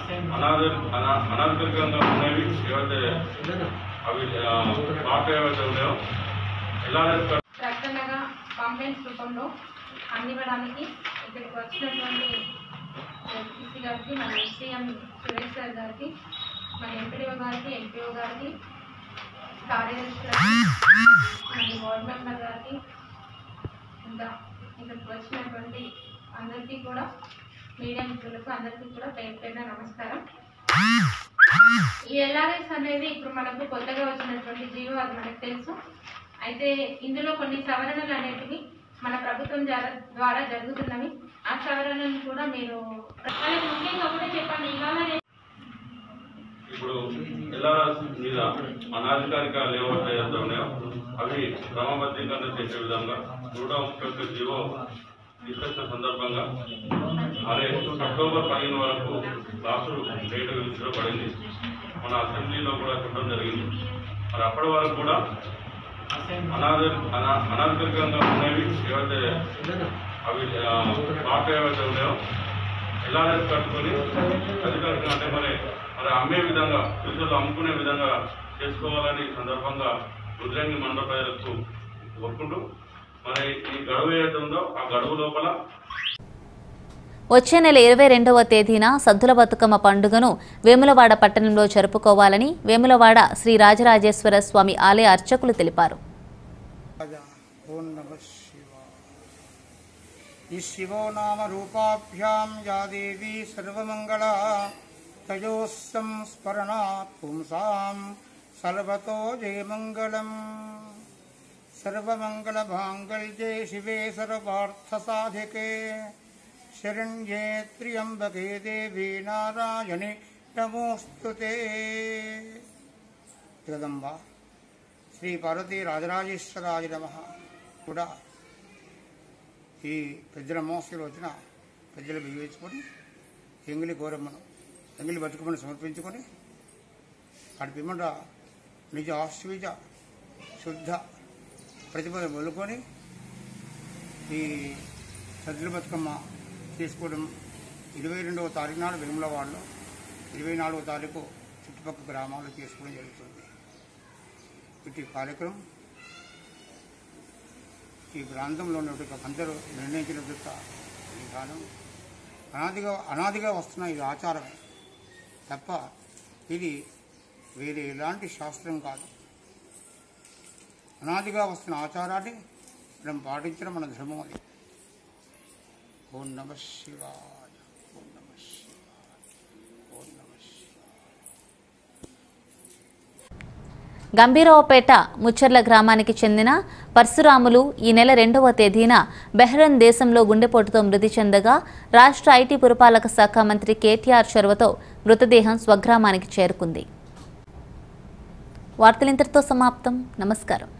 అనాథ అనా- అనాధికారికంగా ఉన్నవి ఏవైతే అవి ఆ, పార్టీ ఏవైతే ఉన్నాయో ఎలా ప్రకటనగా కంప్లైంట్స్ రూపంలో అందివ్వడానికి ఇక్కడికి వచ్చినటువంటి ఎస్పీసీ గారికి మన సీఎం సురేష్ సార్ గారికి మన ఎంపీడీఓ గారికి ఎంపీఓ గారికి కార్యదర్శి గారికి మన వార్డ్ మెంబర్ గారికి ఇంకా ఇక్కడికి వచ్చినటువంటి అందరికీ కూడా మీడియా మిత్రులకు అందరికీ కూడా పేరు పేరున నమస్కారం ఈ ఎల్ఆర్ఎస్ అనేది ఇప్పుడు మనకు కొత్తగా వచ్చినటువంటి జీవో అది మనకు తెలుసు అయితే ఇందులో కొన్ని సవరణలు అనేటివి మన ప్రభుత్వం జర- ద్వారా జరుగుతున్నవి ఆ సవరణలు కూడా మీరు వాళ్ళకి ముఖ్యంగా కూడా చెప్పండి ఇవాళ రేపు ఇప్పుడు ఎలా మీద అనాధికారిక లేఅవుట్ ఏదైతే ఉన్నాయో అవి క్రమబద్ధీకరణ చేసే విధంగా నూట ముప్పై ఒక్క జీవో తీసుకొచ్చిన సందర్భంగా అదే అక్టోబర్ పదిహేను వరకు లాస్ట్ డేట్ విధించబడింది మన అసెంబ్లీలో కూడా చెప్పడం జరిగింది మరి అప్పటి వరకు కూడా అనాథ అనా- అనాధికారికంగా ఉన్నవి ఏవైతే అవి ఆ, పార్టీ ఏవైతే ఉన్నాయో ఎలా కట్టుకొని అధికారికంగా అంటే మరి మరి అమ్మే విధంగా ఫ్యూచర్లో అమ్ముకునే విధంగా చేసుకోవాలని ఈ సందర్భంగా రుద్రంగి మండల ప్రజలకు కోరుకుంటూ మరి ఈ గడువు ఏదైతే ఉందో ఆ గడువు లోపల వచ్చే నెల ఇరవై రెండవ తేదీన సద్దుల బతుకమ్మ పండుగను వేములవాడ పట్టణంలో జరుపుకోవాలని వేములవాడ శ్రీ రాజరాజేశ్వర స్వామి ఆలయ అర్చకులు తెలిపారు ఓం నమ శివాయ ఈ శివో నామ రూపాభ్యాం యా దేవీ సర్వమంగళ తయోస్సం స్మరణాత్ పుంసాం సర్వతో జయమంగళం సర్వమంగళమాంగళ్యే శివే సర్వార్థసాధికే శరణ్యే త్ర్యంబకే దేవీ నారాయణి నమోస్తుతే జగదంబ శ్రీ పార్వతీ రాజరాజేశ్వరాయ నమ కూడా ఈ పెద్దల మోసలు వచ్చిన పెద్దలు బియ్యించుకొని ఎంగిలి గౌరమ్మను ఎంగిలి బతుకమ్మను సమర్పించుకొని అటు పిమ్మట నిజ ఆశ్విజ శుద్ధ ప్రతిపద మొదలుకొని ఈ సద్దుల బతుకమ్మ తీసుకోవడం ఇరవై రెండవ తారీఖు నాడు వేములవాడలో ఇరవై నాలుగవ తారీఖు చుట్టుపక్కల గ్రామాల్లో చేసుకోవడం జరుగుతుంది ఇటు కార్యక్రమం ఈ ప్రాంతంలో ఉన్నటువంటి అందరూ నిర్ణయించిన యొక్క ఈ కాలం అనాదిగా అనాదిగా వస్తున్న ఇది ఆచారమే తప్ప ఇది వేరే ఎలాంటి శాస్త్రం కాదు అనాదిగా వస్తున్న ఆచారాన్ని మనం పాటించడం మన ధర్మం అది ఓం నమ శివాయ ఓం నమ శివాయ ఓం నమ గంభీరావుపేట ముచ్చర్ల గ్రామానికి చెందిన పరశురాములు ఈ నెల రెండవ తేదీన బెహ్రన్ దేశంలో గుండెపోటుతో మృతి చెందగా రాష్ట్ర ఐటీ పురపాలక శాఖ మంత్రి కేటీఆర్ చొరవతో మృతదేహం స్వగ్రామానికి చేరుకుంది వార్తలు ఇంతటితో సమాప్తం నమస్కారం